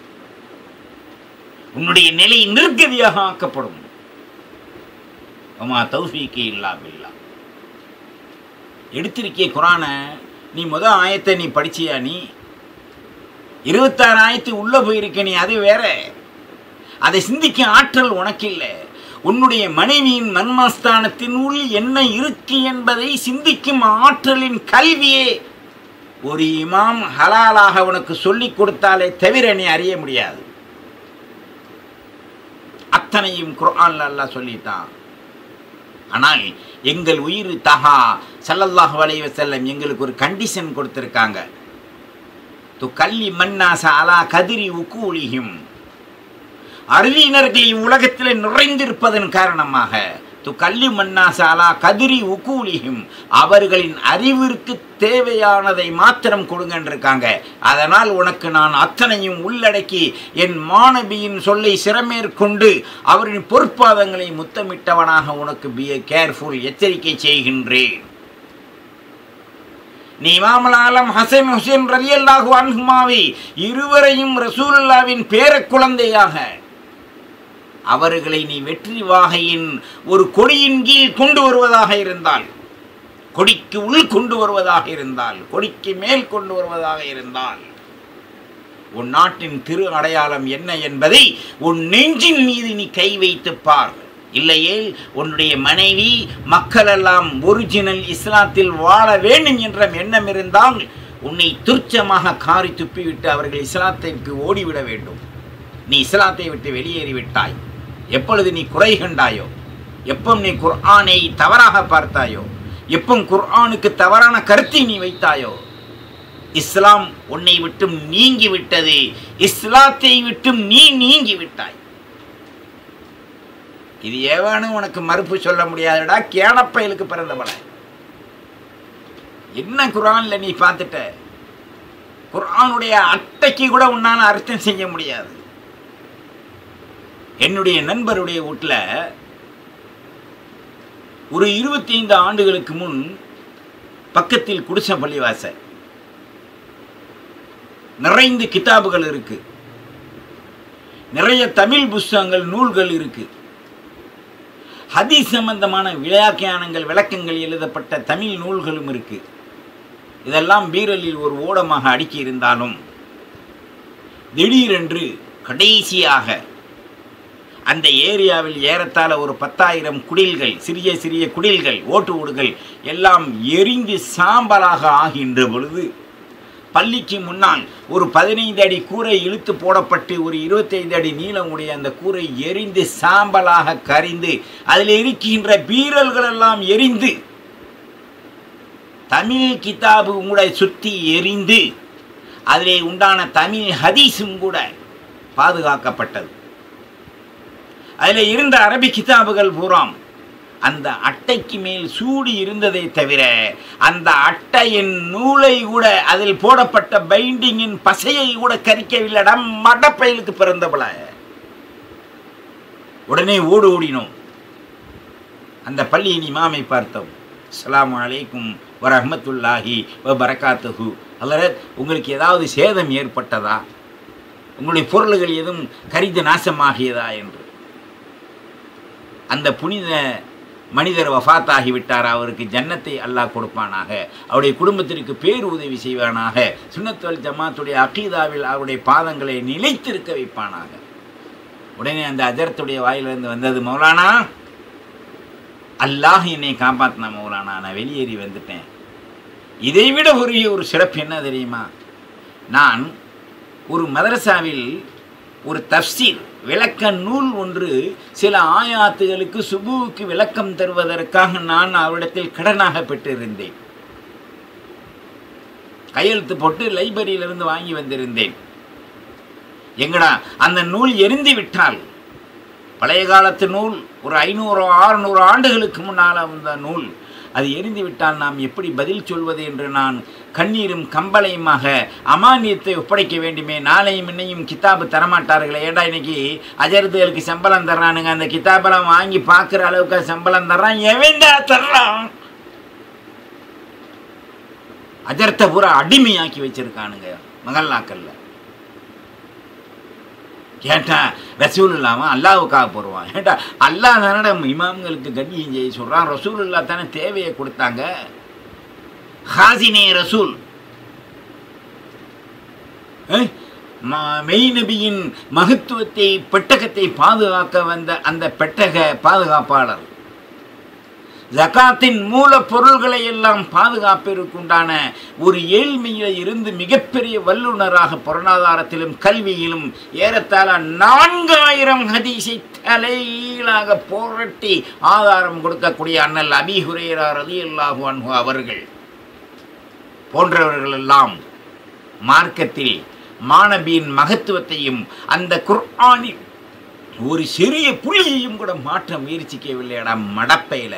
உன்னுடைய நிலை நிர்கதியாக ஆக்கப்படும் அம்மா தௌஃபீக்கு இல்லா பில்லா எடுத்திருக்கிய குரானை நீ முத ஆயத்தை நீ படிச்சியா நீ இருபத்தாறு ஆயத்து உள்ளே போயிருக்க நீ அது வேற அதை சிந்திக்க ஆற்றல் உனக்கு இல்லை உன்னுடைய மனைவியின் மன்மஸ்தானத்தின் உள் என்ன இருக்கு என்பதை சிந்திக்கும் ஆற்றலின் கல்வியே ஒரு இமாம் ஹலாலாக உனக்கு சொல்லிக் கொடுத்தாலே தவிர நீ அறிய முடியாது அத்தனையும் குர்ஆன்ல அல்லாஹ் சொல்லிட்டான் ஆனால் எங்கள் உயிர் தஹா ஸல்லல்லாஹு அலைஹி வஸல்லம் எங்களுக்கு ஒரு கண்டிஷன் கொடுத்துருக்காங்க து கல்லி மன்னாச அலா கதிரி உக்கூலியும் அறிவியினர்கள் இவ்வுலகத்தில் நிறைந்திருப்பதன் காரணமாக து கல்லி மன்னாச அலா கதிரி உக்கூலியும் அவர்களின் அறிவிற்கு தேவையானதை மாத்திரம் கொடுங்கன்னு இருக்காங்க அதனால் உனக்கு நான் அத்தனையும் உள்ளடக்கி என் மாணவியின் சொல்லை சிறமேற்கொண்டு அவரின் பொற்பாதங்களை முத்தமிட்டவனாக உனக்கு பி கேர்ஃபுல் எச்சரிக்கை செய்கின்றேன் நீ இமாமுல் ஆலம் ஹசன் ஹுசேன் ரலியல்லாஹு அன்ஹுமாவை இருவரையும் ரசூலுல்லாவின் பேர குழந்தையாக அவர்களை நீ வெற்றி வாகையின் ஒரு கொடியின் கீழ் கொண்டு வருவதாக இருந்தால் கொடிக்கு உள் கொண்டு வருவதாக இருந்தால் கொடிக்கு மேல் கொண்டு வருவதாக இருந்தால் உன் நாட்டின் திரு அடையாளம் என்ன என்பதை உன் நெஞ்சின் மீது நீ கை வைத்து பார் இல்லையே உன்னுடைய மனைவி மக்களெல்லாம் ஒரிஜினல் இஸ்லாத்தில் வாழ வேண்டும் என்ற எண்ணம் இருந்தால் உன்னை துர்ச்சமாக காரி துப்பிவிட்டு அவர்கள் இஸ்லாத்திற்கு ஓடிவிட வேண்டும் நீ இஸ்லாத்தை விட்டு வெளியேறிவிட்டாய் எப்பொழுது நீ குறை கண்டாயோ எப்போ நீ குர்ஆனை தவறாக பார்த்தாயோ எப்போ குர்ஆனுக்கு தவறான கருத்தை நீ வைத்தாயோ இஸ்லாம் உன்னை விட்டும் நீங்கி விட்டது இஸ்லாத்தை விட்டும் நீ நீங்கி விட்டாய் இது ஏவானும் உனக்கு மறுப்பு சொல்ல முடியாதுடா கேனப்பயலுக்கு பிறந்தவள என்ன குரான்ல நீ பார்த்துட்ட குர்ஆனுடைய அட்டைக்கு கூட உன்னால அர்த்தம் செய்ய முடியாது என்னுடைய நண்பருடைய வீட்டில் ஒரு இருபத்தைந்து ஆண்டுகளுக்கு முன் பக்கத்தில் குடிச பள்ளிவாச நிறைந்து கிதாபுகள் இருக்கு நிறைய தமிழ் புஸ்தகங்கள் நூல்கள் இருக்கு ஹதீஸ் சம்பந்தமான விளையாக்கியானங்கள் விளக்கங்கள் எழுதப்பட்ட தமிழ் நூல்களும் இருக்கு இதெல்லாம் பீரலில் ஒரு ஓடமாக அடுக்கி இருந்தாலும் திடீரென்று கடைசியாக அந்த ஏரியாவில் ஏறத்தாழ ஒரு பத்தாயிரம் குடில்கள் சிறிய சிறிய குடில்கள் ஓட்டு வீடுகள் எல்லாம் எரிந்து சாம்பலாக ஆகின்ற பொழுது பள்ளிக்கு முன்னால் ஒரு பதினைந்து அடி கூரை இழுத்து போடப்பட்டு ஒரு இருபத்தைந்து அடி நீளம் உடைய அந்த கூரை எரிந்து சாம்பலாக கரிந்து அதில் இருக்கின்ற பீரல்கள் எல்லாம் எரிந்து தமிழ் கிதாபு கூட சுற்றி எரிந்து அதிலே உண்டான தமிழ் ஹதீஸும் கூட பாதுகாக்கப்பட்டது அதில் இருந்த அரபி கிதாபுகள் பூராம் அந்த அட்டைக்கு மேல் சூடு இருந்ததை தவிர அந்த அட்டையின் நூலை கூட அதில் போடப்பட்ட பைண்டிங்கின் பசையை கூட கரிக்கவில்லடா மடப்பயலுக்கு பிறந்தவள உடனே ஓடு ஓடினோம் அந்த பள்ளியின் இமாமை பார்த்தோம் அஸ்ஸலாமு அலைக்கும் வரஹ்மத்துல்லாஹி வ பரகாத்துஹு அல்லது உங்களுக்கு ஏதாவது சேதம் ஏற்பட்டதா உங்களுடைய பொருள்கள் எதுவும் கரிந்து நாசமாகியதா என்று அந்த புனித மனிதர் வஃபாத்தாகி விட்டார் அவருக்கு ஜன்னத்தை அல்லாஹ் கொடுப்பானாக அவருடைய குடும்பத்திற்கு பேர் உதவி செய்வானாக சுன்னத்துவல் ஜமாத்துடைய அகீதாவில் அவருடைய பாதங்களை நிலைத்திருக்க வைப்பானாக உடனே அந்த அஜரத்துடைய வாயிலிருந்து வந்தது மௌலானா அல்லாஹ் என்னை காப்பாத்தின மௌலானா நான் வெளியேறி வந்துட்டேன் இதை விட ஒரு ஒரு சிறப்பு என்ன தெரியுமா நான் ஒரு மதரசாவில் ஒரு தஃப்சீர் விளக்க நூல் ஒன்று சில ஆயாத்துகளுக்கு சுபுவுக்கு விளக்கம் தருவதற்காக நான் அவரிடத்தில் கடனாக பெற்றிருந்தேன் கையெழுத்து போட்டு லைப்ரரியிலிருந்து வாங்கி வந்திருந்தேன் எங்கடா அந்த நூல் எரிந்து விட்டால் பழைய காலத்து நூல் ஒரு ஐநூறு ஆறுநூறு ஆண்டுகளுக்கு முன்னால் வந்த நூல் அது எரிந்து விட்டால் நாம் எப்படி பதில் சொல்வது என்று நான் கண்ணீரும் கம்பளையுமாக அமானியத்தை ஒப்படைக்க வேண்டுமே நாளையும் இன்னையும் கித்தாபு தரமாட்டார்களே ஏண்டா இன்னைக்கு அஜர்துகளுக்கு சம்பளம் தர்றானுங்க அந்த கித்தாபெல்லாம் வாங்கி பார்க்குற அளவுக்கு சம்பளம் தர்றான் எவன்டா தர்றான் அஜர்த்தை பூரா அடிமையாக்கி வச்சிருக்கானுங்க மகல்லாக்கல்ல கேட்டா ரசூல் இல்லாமல் அல்லாவுக்காக போடுவான் ஏட்டா அல்லாஹ் தானடா இமாம்களுக்கு கண்ணியம் செய்ய சொல்கிறான் ரசூல் இல்லா தானே தேவையை கொடுத்தாங்க ஹாசினே ரசூல் ஏய், ம- மெய் நபியின் மகத்துவத்தை பெட்டகத்தை பாதுகாக்க வந்த அந்த பெட்டக பாதுகாப்பாளர் ஜகாத்தின் மூலப்பொருள்களை எல்லாம் பாதுகாப்பிற்குண்டான ஒரு ஏழ்மையில் இருந்து மிகப்பெரிய வல்லுனராக பொருளாதாரத்திலும் கல்வியிலும் ஏறத்தாழ நான்காயிரம் ஹதீஸை தலையிலாக புரட்டி ஆதாரம் கொடுக்கக்கூடிய அண்ணல் அபி ஹுரேரா ரலியல்லாஹு அன்ஹு அவர்கள் போன்றவர்கள் எல்லாம் மார்க்கத்தில் மாணவியின் மகத்துவத்தையும் அந்த குர்ஆனின் ஒரு சிறிய புள்ளியையும் கூட மாற்ற முயற்சிக்கவில்லையடா மடப்பையில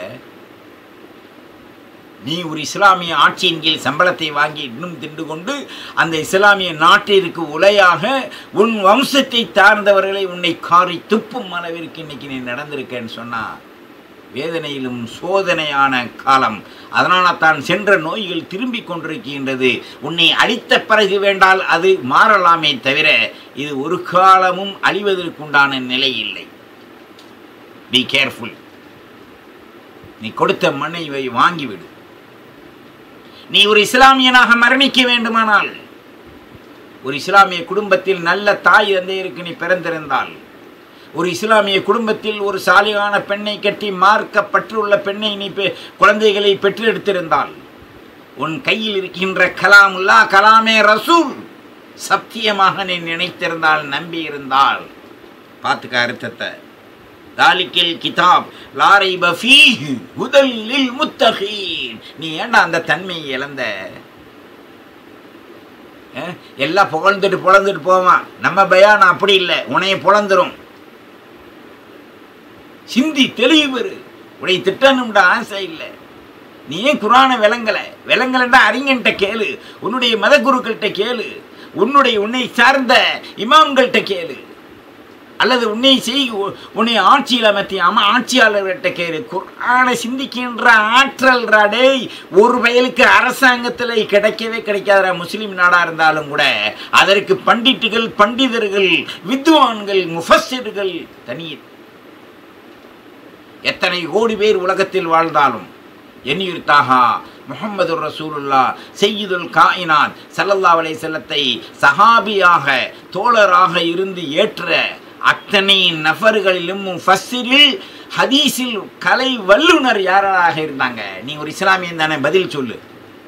நீ ஒரு இஸ்லாமிய ஆட்சியின் கீழ் சம்பளத்தை வாங்கி இன்னும் திண்டு கொண்டு அந்த இஸ்லாமிய நாட்டிற்கு உலையாக உன் வம்சத்தை சார்ந்தவர்களை உன்னை காரி துப்பும் அளவிற்கு இன்னைக்கு நீ நடந்திருக்கேன்னு சொன்னா வேதனையிலும் சோதனையான காலம் அதனால தான் சென்ற நோய்கள் திரும்பி கொண்டிருக்கின்றது உன்னை அழித்த பிறகு வேண்டால் அது மாறலாமே தவிர இது ஒரு காலமும் அழிவதற்குண்டான நிலை இல்லை பி கேர்ஃபுல் நீ கொடுத்த மண்ணை வை- வாங்கிவிடு நீ ஒரு இஸ்லாமியனாக மரணிக்க வேண்டுமானால் ஒரு இஸ்லாமிய குடும்பத்தில் நல்ல தாய் தந்தையருக்கு நீ பிறந்திருந்தால் ஒரு இஸ்லாமிய குடும்பத்தில் ஒரு சாலிகான பெண்ணை கட்டி மார்க்கப்பற்றுள்ள பெண்ணை நீ பெ- குழந்தைகளை பெற்றெடுத்திருந்தால் உன் கையில் இருக்கின்ற கலாமுல்லா கலாமே ரசூல் சத்தியமாக நீ நினைத்திருந்தால் நம்பி இருந்தால் பார்த்துக்க அர்த்தத்தை தாலிக்கில் கிதாப் லாரை பஃபீஹ் முதலில் முத்தகீன் நீ ஏன்டா அந்த தன்மையை இழந்த அஹ், எல்லாம் புகழ்ந்துட்டு புலந்துட்டு போவான் நம்ம பயான் அப்படி இல்லை உன்னைய புலந்துரும் சிந்தி தெளிவு பெறு உடைய திட்டணும்டா ஆசை இல்லை நீ ஏன் குரானை விளங்கல விளங்கலண்டா அறிஞன்ட்ட கேளு உன்னுடைய மத குருக்கள்கிட்ட கேளு உன்னுடைய உன்னை சார்ந்த இமாம்கள்கிட்ட கேளு அல்லது உன்னை செய் உன்னை ஆட்சியில் அமர்த்தி அம ஆட்சியாளர்கிட்ட கேளு குரானை சிந்திக்கின்ற ஆற்றல் டேய் ஒரு பயலுக்கு அரசாங்கத்தில் கிடைக்கவே கிடைக்காத முஸ்லீம் நாடா இருந்தாலும் கூட அதற்கு பண்டிட்டுகள் பண்டிதர்கள் வித்வான்கள் முஃபஸ்ஸிர்கள் தனி எத்தனை கோடி பேர் உலகத்தில் வாழ்ந்தாலும் எண்ணியுர்த்தாகா முகமது ரசூலுல்லா செய்யுதுல் காயினாத் ஸல்லல்லாஹு அலைஹி செல்லத்தை சஹாபியாக தோழராக இருந்து ஏற்ற அத்தனை நபர்களிலும் ஃபஸ்ஸில் ஹதீஸில் கலை வல்லுனர் யாராக இருந்தாங்க நீ ஒரு இஸ்லாமியன் தானே பதில் சொல்லு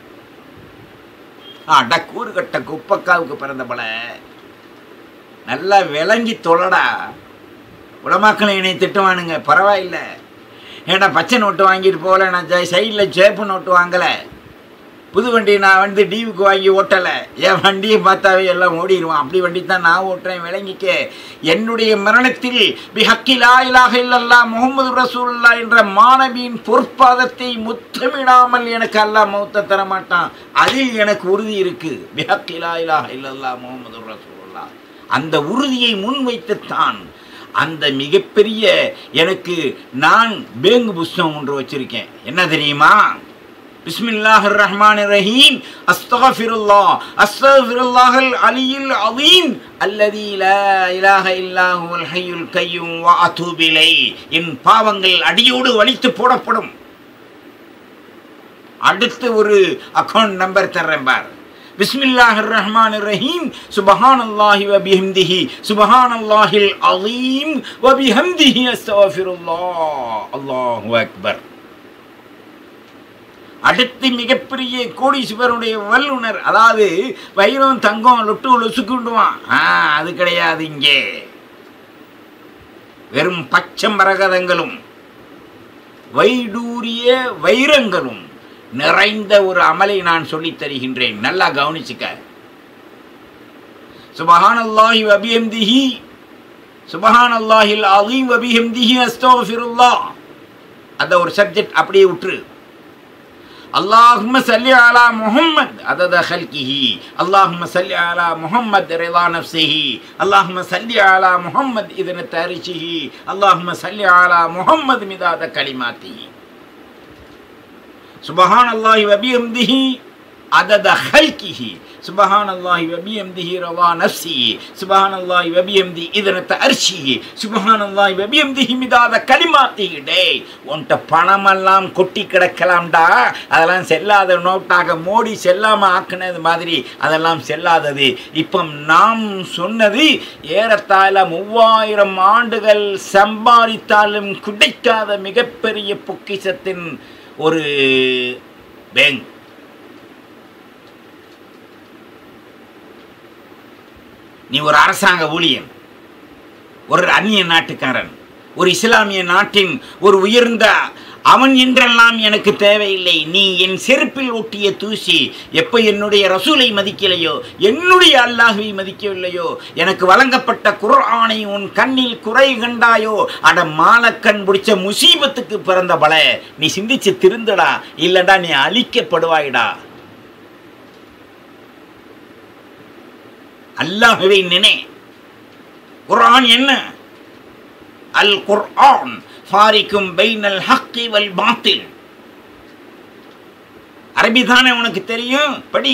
அட கூறுகட்ட குப்பக்காவுக்கு பிறந்த பல நல்லா விளங்கி தொழடா உலமாக்களை என்னை திட்டுவானுங்க பரவாயில்லை ஏன்னா பச்சை நோட்டு வாங்கிட்டு போகல நான் சைடில் சேப்பு நோட்டு வாங்கலை புது வண்டி நான் வந்து டிவுக்கு வாங்கி ஓட்டலை என் வண்டியை பார்த்தாவே எல்லாம் ஓடிடுவான் அப்படி வண்டி தான் நான் ஓட்டுறேன் விளங்கிக்க என்னுடைய மரணத்தில் பிஹக்கிலா இலாக இல்லல்லா முகமது ரசூல்லா என்ற மாணவியின் பொற்பாதத்தை முத்தமிடாமல் எனக்கு அல்லாஹ் மௌத்த தர மாட்டான் அதில் எனக்கு உறுதி இருக்கு பிஹக்கிலா இலாக இல்லல்லா முகமது ரசூல்லா அந்த உறுதியை முன்வைத்துத்தான் அந்த மிகப்பெரிய எனக்கு நான் பேங்கு புஸ்தகம் ஒன்று வச்சிருக்கேன் என்ன தெரியுமா பிஸ்மில்லாஹிர் ரஹ்மான் ரஹீம் அஸ்தகஃபிருல்லா அஸ்தகஃபிருல்லாஹல் அலியில் அதீம் அல்லதி லா இலாஹ இல்லா ஹுவல் ஹய்யுல் கய்யூம் வ அதூபு இலை என் பாவங்கள் அடியோடு வலித்து போடப்படும் அடுத்து ஒரு அக்கவுண்ட் நம்பர் தர்றேன் பார் பிஸ்மில்லாஹிர் ரஹ்மானிர் ரஹீம் சுபஹானல்லாஹி வ பிஹம்திஹி சுபஹானல்லாஹில் அலீம் வ பிஹம்திஹி அஸ்தக்ஃபிருல்லாஹ் அல்லாஹு அக்பர் அடுத்து மிகப்பெரிய கோடீஸ்வரனுடைய வல்லுனர் அதாவது வைரம் தங்கம் லொட்டு லொசுக்குண்டுவான் ஆ அது கிடையாது இங்கே வெறும் பச்சை மரகதங்களும் வைடூரிய வைரங்களும் நிறைந்த ஒரு அமலை நான் சொல்லித் தருகின்றேன் நல்லா கவனிச்சுக்க சுபஹானல்லாஹி வபிஹம்திஹி சுபஹானல்லாஹில் அலீம் வபிஹம்திஹி அஸ்தக்ஃபிருல்லாஹ் அந்த ஒரு சப்ஜெக்ட் அப்படியே விட்டுரு اللهم صل على محمد عدد خلقه اللهم صل على محمد رضا نفسه اللهم صل على محمد إذن تاريخه اللهم صل على محمد مداد كلماته سبحان الله وبحمده عدد خلقه سبحان الله وبحمده رضا نفسه سبحان الله وبحمده إذنة அர்ஷிஹி சுபஹான் அல்லாஹ் வபியம்திஹி மிதாத கலிமாத்தி டேய் உன்கிட்ட பணமெல்லாம் கொட்டி கிடக்கலாம்டா அதெல்லாம் செல்லாத நோட்டாக மோடி செல்லாம ஆக்குனது மாதிரி அதெல்லாம் செல்லாதது இப்போ நாம் சொன்னது ஏறத்தாழ மூவாயிரம் ஆண்டுகள் சம்பாதித்தாலும் கிடைக்காத மிகப்பெரிய பொக்கிஷத்தின் ஒரு பேங்க் நீ ஒரு அரசாங்க ஊழியன் ஒரு அந்நிய நாட்டுக்காரன் ஒரு இஸ்லாமிய நாட்டின் ஒரு உயர்ந்த அவன் என்றெல்லாம் எனக்கு தேவையில்லை நீ என் செருப்பில் ஒட்டிய தூசி எப்போ என்னுடைய ரசூலை மதிக்கலையோ என்னுடைய அல்லாஹுவை மதிக்கவில்லையோ எனக்கு வழங்கப்பட்ட குர்ஆனை உன் கண்ணில் குறை கண்டாயோ அட மாலக்கண் பிடிச்ச முசீபத்துக்கு பிறந்த பல நீ சிந்திச்சு திருந்தடா இல்லடா நீ அழிக்கப்படுவாய்டா அல்லாஹுவை நினை குர்ஆன் என்ன அல் குர்ஆன் ஃபாரிக்கும் பைனல் ஹக்கி வல் பாத்தில் அரபி தானே உனக்கு தெரியும் படி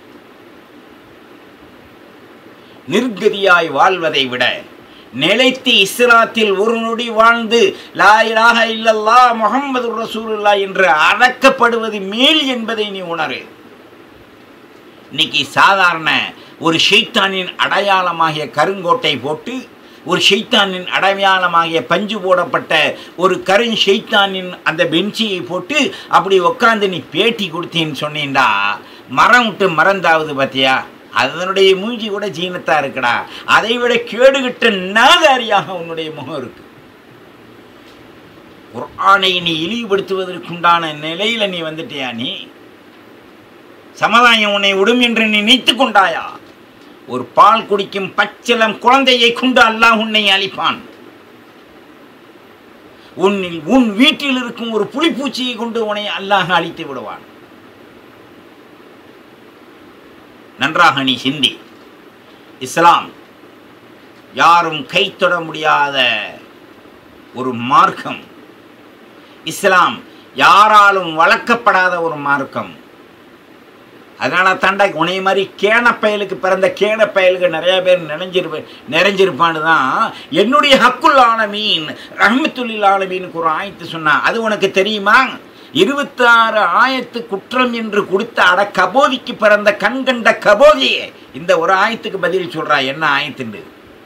நிர்கதியாய் வாழ்வதை விட நிலைத்து இஸ்லாத்தில் ஒரு நொடி வாழ்ந்து லா இலாஹ இல்லல்லா முகமது ரசூலுல்லா என்று அடக்கப்படுவது மேல் என்பதை நீ உணரு இன்னைக்கு சாதாரண ஒரு ஷெய்தானின் அடையாளமாகிய கருங்கோட்டை போட்டு ஒரு ஷெய்தானின் அடையாளமாகிய பஞ்சு போடப்பட்ட ஒரு கருண் ஷெய்தானின் அந்த பெஞ்சியை போட்டு அப்படி உட்காந்து நீ பேட்டி கொடுத்தீன்னு சொன்னீண்டா மரம் விட்டு மறந்தாவது பார்த்தியா அதனுடைய மூஞ்சி கூட ஜீனத்தா இருக்குடா அதை விட கேடுகிட்ட நாதாரியாக உன்னுடைய முகம் இருக்கு குர்ஆனை நீ இழிவுபடுத்துவதற்குண்டான நிலையில நீ வந்துட்டியா நீ சமுதாயம் உன்னை விடும் என்று நீ நினைத்துக் கொண்டாயா ஒரு பால் குடிக்கும் பச்சிலம் குழந்தையை கொண்டு அல்லாஹ் உன்னை அழிப்பான் உன்னில் உன் வீட்டில் இருக்கும் ஒரு புலிப்பூச்சியை கொண்டு உன்னை அல்லாஹ் அழித்து விடுவான் நன்றாக நீ சிந்தி இஸ்லாம் யாரும் கை தொட முடியாத ஒரு மார்க்கம் இஸ்லாம் யாராலும் வளர்க்கப்படாத ஒரு மார்க்கம் அதனால தாண்டா உனைய மாதிரி கேன பயலுக்கு பிறந்த கேன பயலுக்கு நிறைய பேர் நிறைஞ்சிருப்ப நிறைஞ்சிருப்பான்னு தான் என்னுடைய ஹக்குல் ஆலமீன் ரஹமத்துல்லில் ஆலமீனுக்கு ஒரு ஆயத்து சொன்னா அது உனக்கு தெரியுமா இருபத்தாறு ஆயத்து குற்றம் என்று கொடுத்த அட கபோதிக்கு பிறந்த கண்கண்ட கபோதியே இந்த ஒரு ஆயத்துக்கு பதில் சொல்றா என்ன ஆயத்துண்டு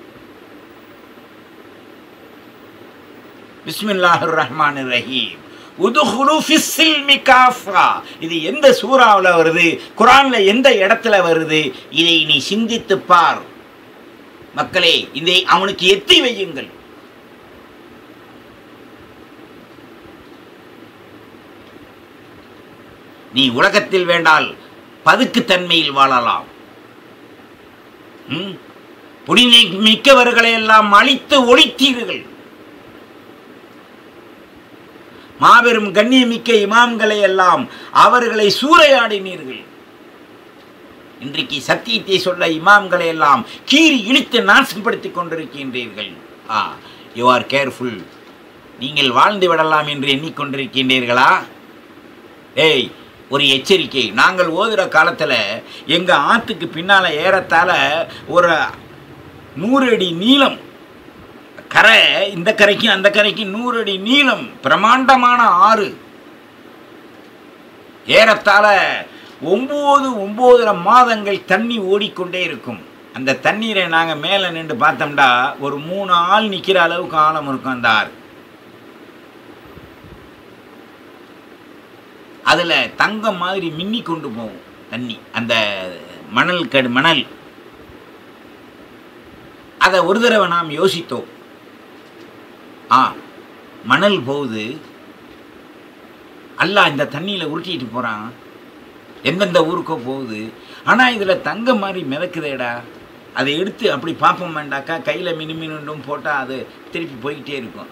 பிஸ்மில்லாஹிர் ரஹ்மான் ரஹீம் உதுஹுலு ஃபிஸ்ஸில்மி காஃபா இது எந்த சூறாவில் வருது குரான்ல எந்த இடத்துல வருது இதை நீ சிந்தித்து பார் மக்களே இதை அவனுக்கு எத்தி வையுங்கள் நீ உலகத்தில் வேண்டால் பதுக்குத்தன்மையில் வாழலாம் ம்? புனிதை மிக்கவர்களை எல்லாம் அழித்து ஒழித்தீர்கள் மாபெரும் கண்ணியமிக்க இமாம்களை எல்லாம் அவர்களை சூறையாடினீர்கள் இன்றைக்கு சத்தியத்தை சொல்ல இமாம்களை எல்லாம் கீறி இழித்து நாசப்படுத்திக் கொண்டிருக்கின்றீர்கள் ஆ யூ ஆர் கேர்ஃபுல் நீங்கள் வாழ்ந்து விடலாம் என்று எண்ணிக்கொண்டிருக்கின்றீர்களா ஏய் ஒரு எச்சரிக்கை நாங்கள் ஓதுகிற காலத்தில் எங்கள் ஆற்றுக்கு பின்னால் ஏறத்தாழ ஒரு நூறு அடி நீளம் கரை இந்த கரைக்கும் அந்த கரைக்கும் நூறு அடி நீளம் பிரமாண்டமான ஆறு ஏறத்தாழ ஒம்பது ஒம்போதரை மாதங்கள் தண்ணி ஓடிக்கொண்டே இருக்கும் அந்த தண்ணீரை நாங்கள் மேலே நின்று பார்த்தோம்டா ஒரு மூணு ஆள் நிற்கிற அளவுக்கு ஆழம் இருக்கும் அந்த ஆறு அதில் தங்கம் மாதிரி மின்னி கொண்டு போகும் தண்ணி அந்த மணல் கடு மணல் அதை ஒரு தடவை நாம் யோசித்தோம் ஆ மணல் போகுது அல்லாஹ் இந்த தண்ணியில் உருட்டிட்டு போகிறான் எந்தெந்த ஊருக்கோ போகுது ஆனால் இதில் தங்க மாதிரி மிதக்குதேடா அதை எடுத்து அப்படி பார்ப்போமாண்டாக்கா கையில் மினு மினுண்டும் போட்டால் அது திருப்பி போய்கிட்டே இருக்கும்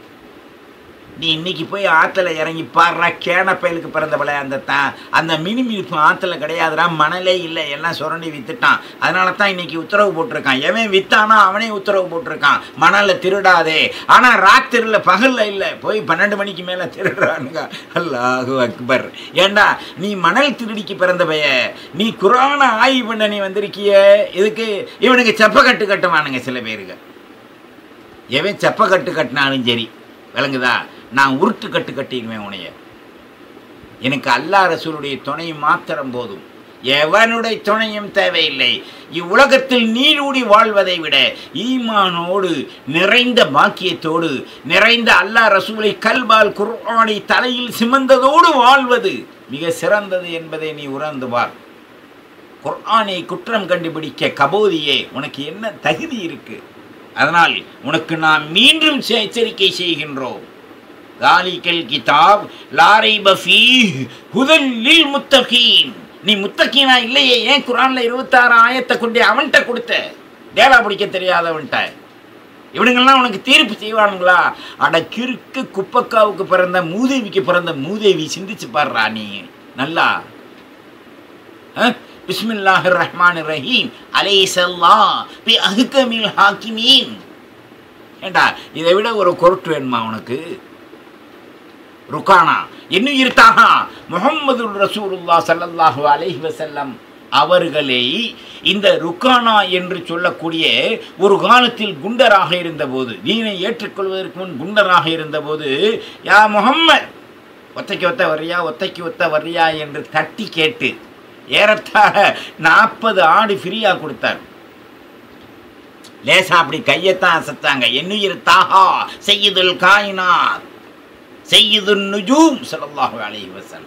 நீ இன்னைக்கு போய் ஆற்றுல இறங்கி பாடுறா கேன பயலுக்கு பிறந்தவளை அந்த த அந்த மினுமினுப்பு ஆற்றுல கிடையாதுடா மணலே இல்லை எல்லாம் சுரண்டி வித்துட்டான் அதனால தான் இன்னைக்கு உத்தரவு போட்டிருக்கான் எவன் வித்தானோ அவனே உத்தரவு போட்டிருக்கான் மணலை திருடாதே ஆனால் ராத்திரியில் பகலில் இல்லை போய் பன்னெண்டு மணிக்கு மேலே திருடுறானுங்க அல்லாஹு அக்பர் ஏண்டா நீ மணல் திருடிக்கு பிறந்த பைய நீ குரான ஆய்வு பண்ண நீ வந்திருக்கிய இதுக்கு இவனுக்கு செப்பக்கட்டு கட்டுவானுங்க சில பேருக்கு எவன் செப்பக்கட்டு கட்டினாலும் சரி விளங்குதா நான் உருட்டு கட்டு கட்டிடுவேன் உனைய எனக்கு அல்லா ரசூலுடைய துணை மாத்திரம் போதும் எவனுடைய துணையும் தேவையில்லை இவ்வுலகத்தில் நீடூடி வாழ்வதை விட ஈமானோடு நிறைந்த பாக்கியத்தோடு நிறைந்த அல்லா ரசூலை கல்பால் குர்ஆனை தலையில் சிமந்ததோடு வாழ்வது மிக சிறந்தது என்பதை நீ உணர்ந்து பார் குர்ஆனை குற்றம் கண்டுபிடிக்க கபோதியே உனக்கு என்ன தகுதி இருக்கு அதனால் உனக்கு நாம் மீண்டும் செ- எச்சரிக்கை செய்கின்றோம் தாலிக்கல் கிதாப் லாரை பஃபி ஹுதல்லில் முத்தகீன் நீ முத்தகீனா இல்லையே ஏன் குரான்ல இருபத்தாறு ஆயத்தை கொண்டு அவன்கிட்ட கொடுத்த டேலா பிடிக்க தெரியாதவன்கிட்ட இவனுங்கெல்லாம் உனக்கு தீர்ப்பு செய்வானுங்களா அட கிறுக்கு குப்பக்காவுக்கு பிறந்த மூதேவிக்கு பிறந்த மூதேவி சிந்திச்சு பாடுறா நீ நல்லா பிஸ்மில்லாஹிர் ரஹ்மான் ரஹீம் அலைசல்லா பி அஹ்கமில் ஹாக்கிமீன் ஏண்டா இதை விட ஒரு கொருட்டு வேணுமா உனக்கு ருக்கானா இன்னும் இருத்தாகா முகம்மது ரசூலுல்லா ஸல்லல்லாஹு அலைஹி வஸல்லம் அவர்களை இந்த ருக்கானா என்று சொல்லக்கூடிய ஒரு காலத்தில் குண்டராக இருந்தபோது தீனை ஏற்றுக்கொள்வதற்கு முன் குண்டராக இருந்தபோது யா முகம்மது ஒத்தைக்கு ஒத்த வர்றியா ஒத்தைக்கு ஒத்த வர்றியா என்று தட்டி கேட்டு ஏறத்தாழ நாற்பது ஆடு ஃப்ரீயாக கொடுத்தார் லேசா அப்படி கையத்தான் அசைத்தாங்க என்னுயிர் தாஹா செய்யுதுல் காயினாத் செய்யுதுன் நுஜூம் ஸல்லல்லாஹு அலைஹி வஸல்லம்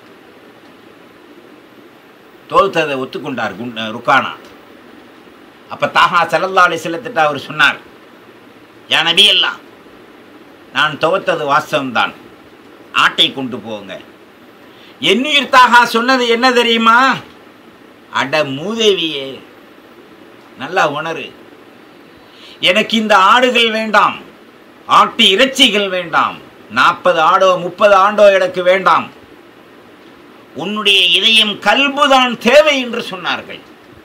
தோல்த்ததை ஒத்துக்கொண்டார் குண்ட ருக்கானா அப்ப தாஹா ஸல்லல்லாஹு அலைஹி வஸல்லத்திட்ட அவர் சொன்னார் யா நபி எல்லாம் நான் துவத்தது வாஸ்தவம்தான் ஆட்டை கொண்டு போங்க என்னுயிர் தாகா சொன்னது என்ன தெரியுமா அட மூதேவியே நல்லா உணரு எனக்கு இந்த ஆடுகள் வேண்டாம் ஆட்டு இறைச்சிகள் வேண்டாம் நாற்பது ஆடோ முப்பது ஆண்டோ எனக்கு வேண்டாம் உன்னுடைய இதயம் கல்புதான் தேவை என்று சொன்னார்கள்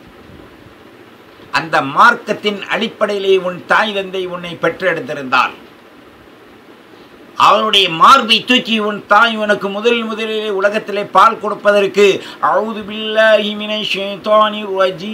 அந்த மார்க்கத்தின் அடிப்படையிலே உன் தாய் தந்தை உன்னை பெற்றெடுத்திருந்தால் அவருடைய மார்பை தூக்கி உன் தாய் உனக்கு முதல் முதலிலே உலகத்திலே பால் கொடுப்பதற்கு அவுது பில்லாஹி மினஷ் ஷைத்தானிர்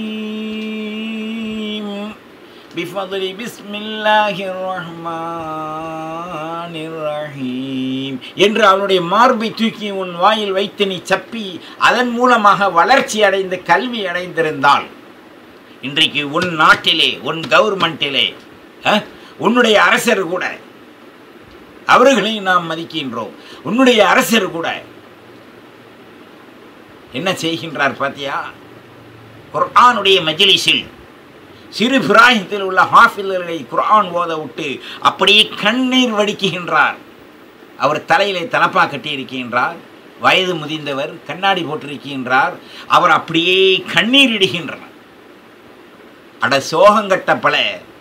ரஜீம் பிஃபضل பிஸ்மில்லாஹிர் ரஹ்மானிர் ரஹீம் என்று அவனுடைய மார்பை தூக்கி உன் வாயில் வைத்து நீ சப்பி அதன் மூலமாக வளர்ச்சி அடைந்து கல்வி அடைந்திருந்தால் இன்றைக்கு உன் நாட்டிலே உன் கவர்மெண்ட்டிலே அஹ், உன்னுடைய அரசர் கூட அவர்களை நாம் மதிக்கின்றோம் உன்னுடைய அரசர் கூட என்ன செய்கின்றார் பாத்தியா குர்ஆனுடைய மஜ்லிஸில் சிறு பிராயத்தில் உள்ள ஹாஃபில்களை குர்ஆன் ஓத விட்டு அப்படியே கண்ணீர் வடிக்குகின்றார் அவர் தலையிலே தலப்பா கட்டியிருக்கின்றார் வயது முதிர்ந்தவர் கண்ணாடி போட்டிருக்கின்றார் அவர் அப்படியே கண்ணீர் இடுகின்றார் அட சோகங்கட்ட பல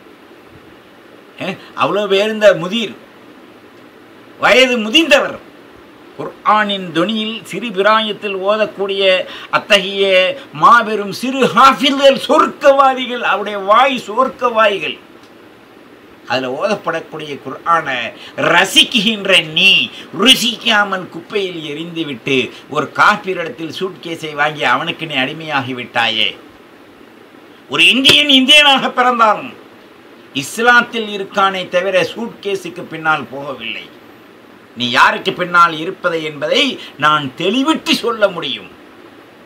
அவ்வளோ பேருந்த முதிர் வயது முதிர்ந்தவர் குர்ஆனின் தொனியில் சிறு பிராயத்தில் ஓதக்கூடிய அத்தகைய மாபெரும் சிறு ஹாஃபில்கள் சொர்க்கவாதிகள் அவருடைய வாய் சொர்க்கவாய்கள் அதில் ஓதப்படக்கூடிய குர்ஆனை ரசிக்குகின்ற நீ ருசிக்காமல் குப்பையில் எரிந்துவிட்டு ஒரு காப்பீரிடத்தில் சூட்கேஸை வாங்கி அவனுக்கு நீ அடிமையாகி விட்டாயே ஒரு இந்தியன் இந்தியனாக பிறந்தாலும் இஸ்லாத்தில் இருக்கானே தவிர சூட்கேஸுக்கு பின்னால் போகவில்லை நீ யாருக்கு பின்னால் இருப்பதை என்பதை நான் தெளிவிட்டு சொல்ல முடியும்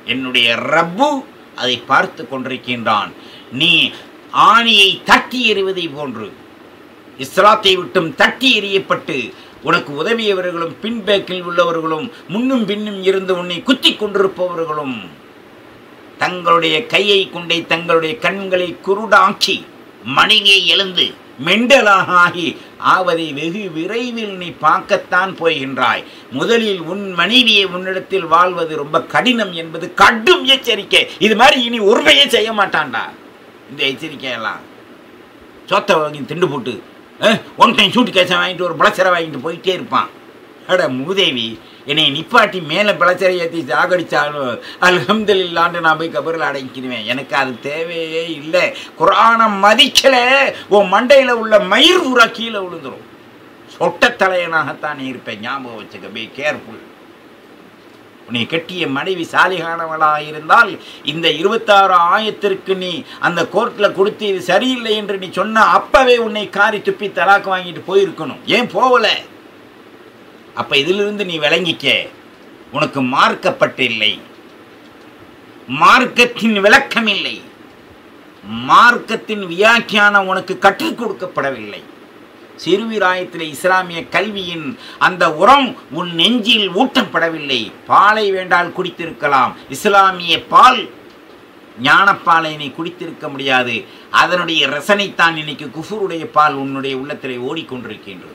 என்னுடைய ரப்பு அதை பார்த்து கொண்டிருக்கின்றான் நீ ஆணியை தட்டி எறிவதை போன்று இஸ்லாத்தை விட்டும் தட்டி எறியப்பட்டு உனக்கு உதவியவர்களும் பின்பேக்கில் உள்ளவர்களும் முன்னும் பின்னும் இருந்து உன்னை குத்திக் கொண்டிருப்பவர்களும் தங்களுடைய கையை கொண்டே தங்களுடைய கண்களை குருடாக்கி மணியை எழுந்து மெண்டலாக ஆகி ஆவதை வெகு விரைவில் நீ பார்க்கத்தான் போகின்றாய் முதலில் உன் மனைவியை உன்னிடத்தில் வாழ்வது ரொம்ப கடினம் என்பது கடும் எச்சரிக்கை இது மாதிரி இனி உரிமையே செய்ய மாட்டான்டா இந்த எச்சரிக்கையெல்லாம் சோத்தை வாங்கி திண்டு போட்டு ஒன் டைம் சூட்டு கேசை வாங்கிட்டு ஒரு பலசரை வாங்கிட்டு போயிட்டே இருப்பான் அட மூதேவி என்னை நிப்பாட்டி மேலே பலசரை ஏற்றி சாகடிச்சாலும் அல்ஹம்துலில்லான்னு நான் போய் கபரில் அடைக்கிடுவேன் எனக்கு அது தேவையே இல்லை குரானம் மதிக்கல உன் மண்டையில் உள்ள மயிர் பூரா கீழே விழுந்துரும் சொட்ட தலையனாகத்தான் நீ இருப்பேன் ஞாபகம் வச்சுக்க பி கேர்ஃபுல் உன்னை கட்டிய மனைவி சாலிகானவளாக இருந்தால் இந்த இருபத்தாறு ஆயத்திற்கு நீ அந்த கோர்ட்டில் கொடுத்து இது சரியில்லை என்று நீ சொன்ன அப்பவே உன்னை காரி துப்பி தலாக்கு வாங்கிட்டு போயிருக்கணும் ஏன் போகல அப்ப இதிலிருந்து நீ விளங்கிக்க உனக்கு மார்க்கப்பட்டில்லை மார்க்கத்தின் விளக்கம் இல்லை மார்க்கத்தின் வியாக்கியானம் உனக்கு கற்றுக் கொடுக்கப்படவில்லை சிறுவிராயத்தில் இஸ்லாமிய கல்வியின் அந்த உரம் உன் நெஞ்சில் ஊட்டப்படவில்லை பாலை வேண்டால் குடித்திருக்கலாம் இஸ்லாமிய பால் ஞானப்பாலை நீ குடித்திருக்க முடியாது அதனுடைய ரசனைத்தான் இன்னைக்கு குஃபுருடைய பால் உன்னுடைய உள்ளத்திலே ஓடிக்கொண்டிருக்கின்றது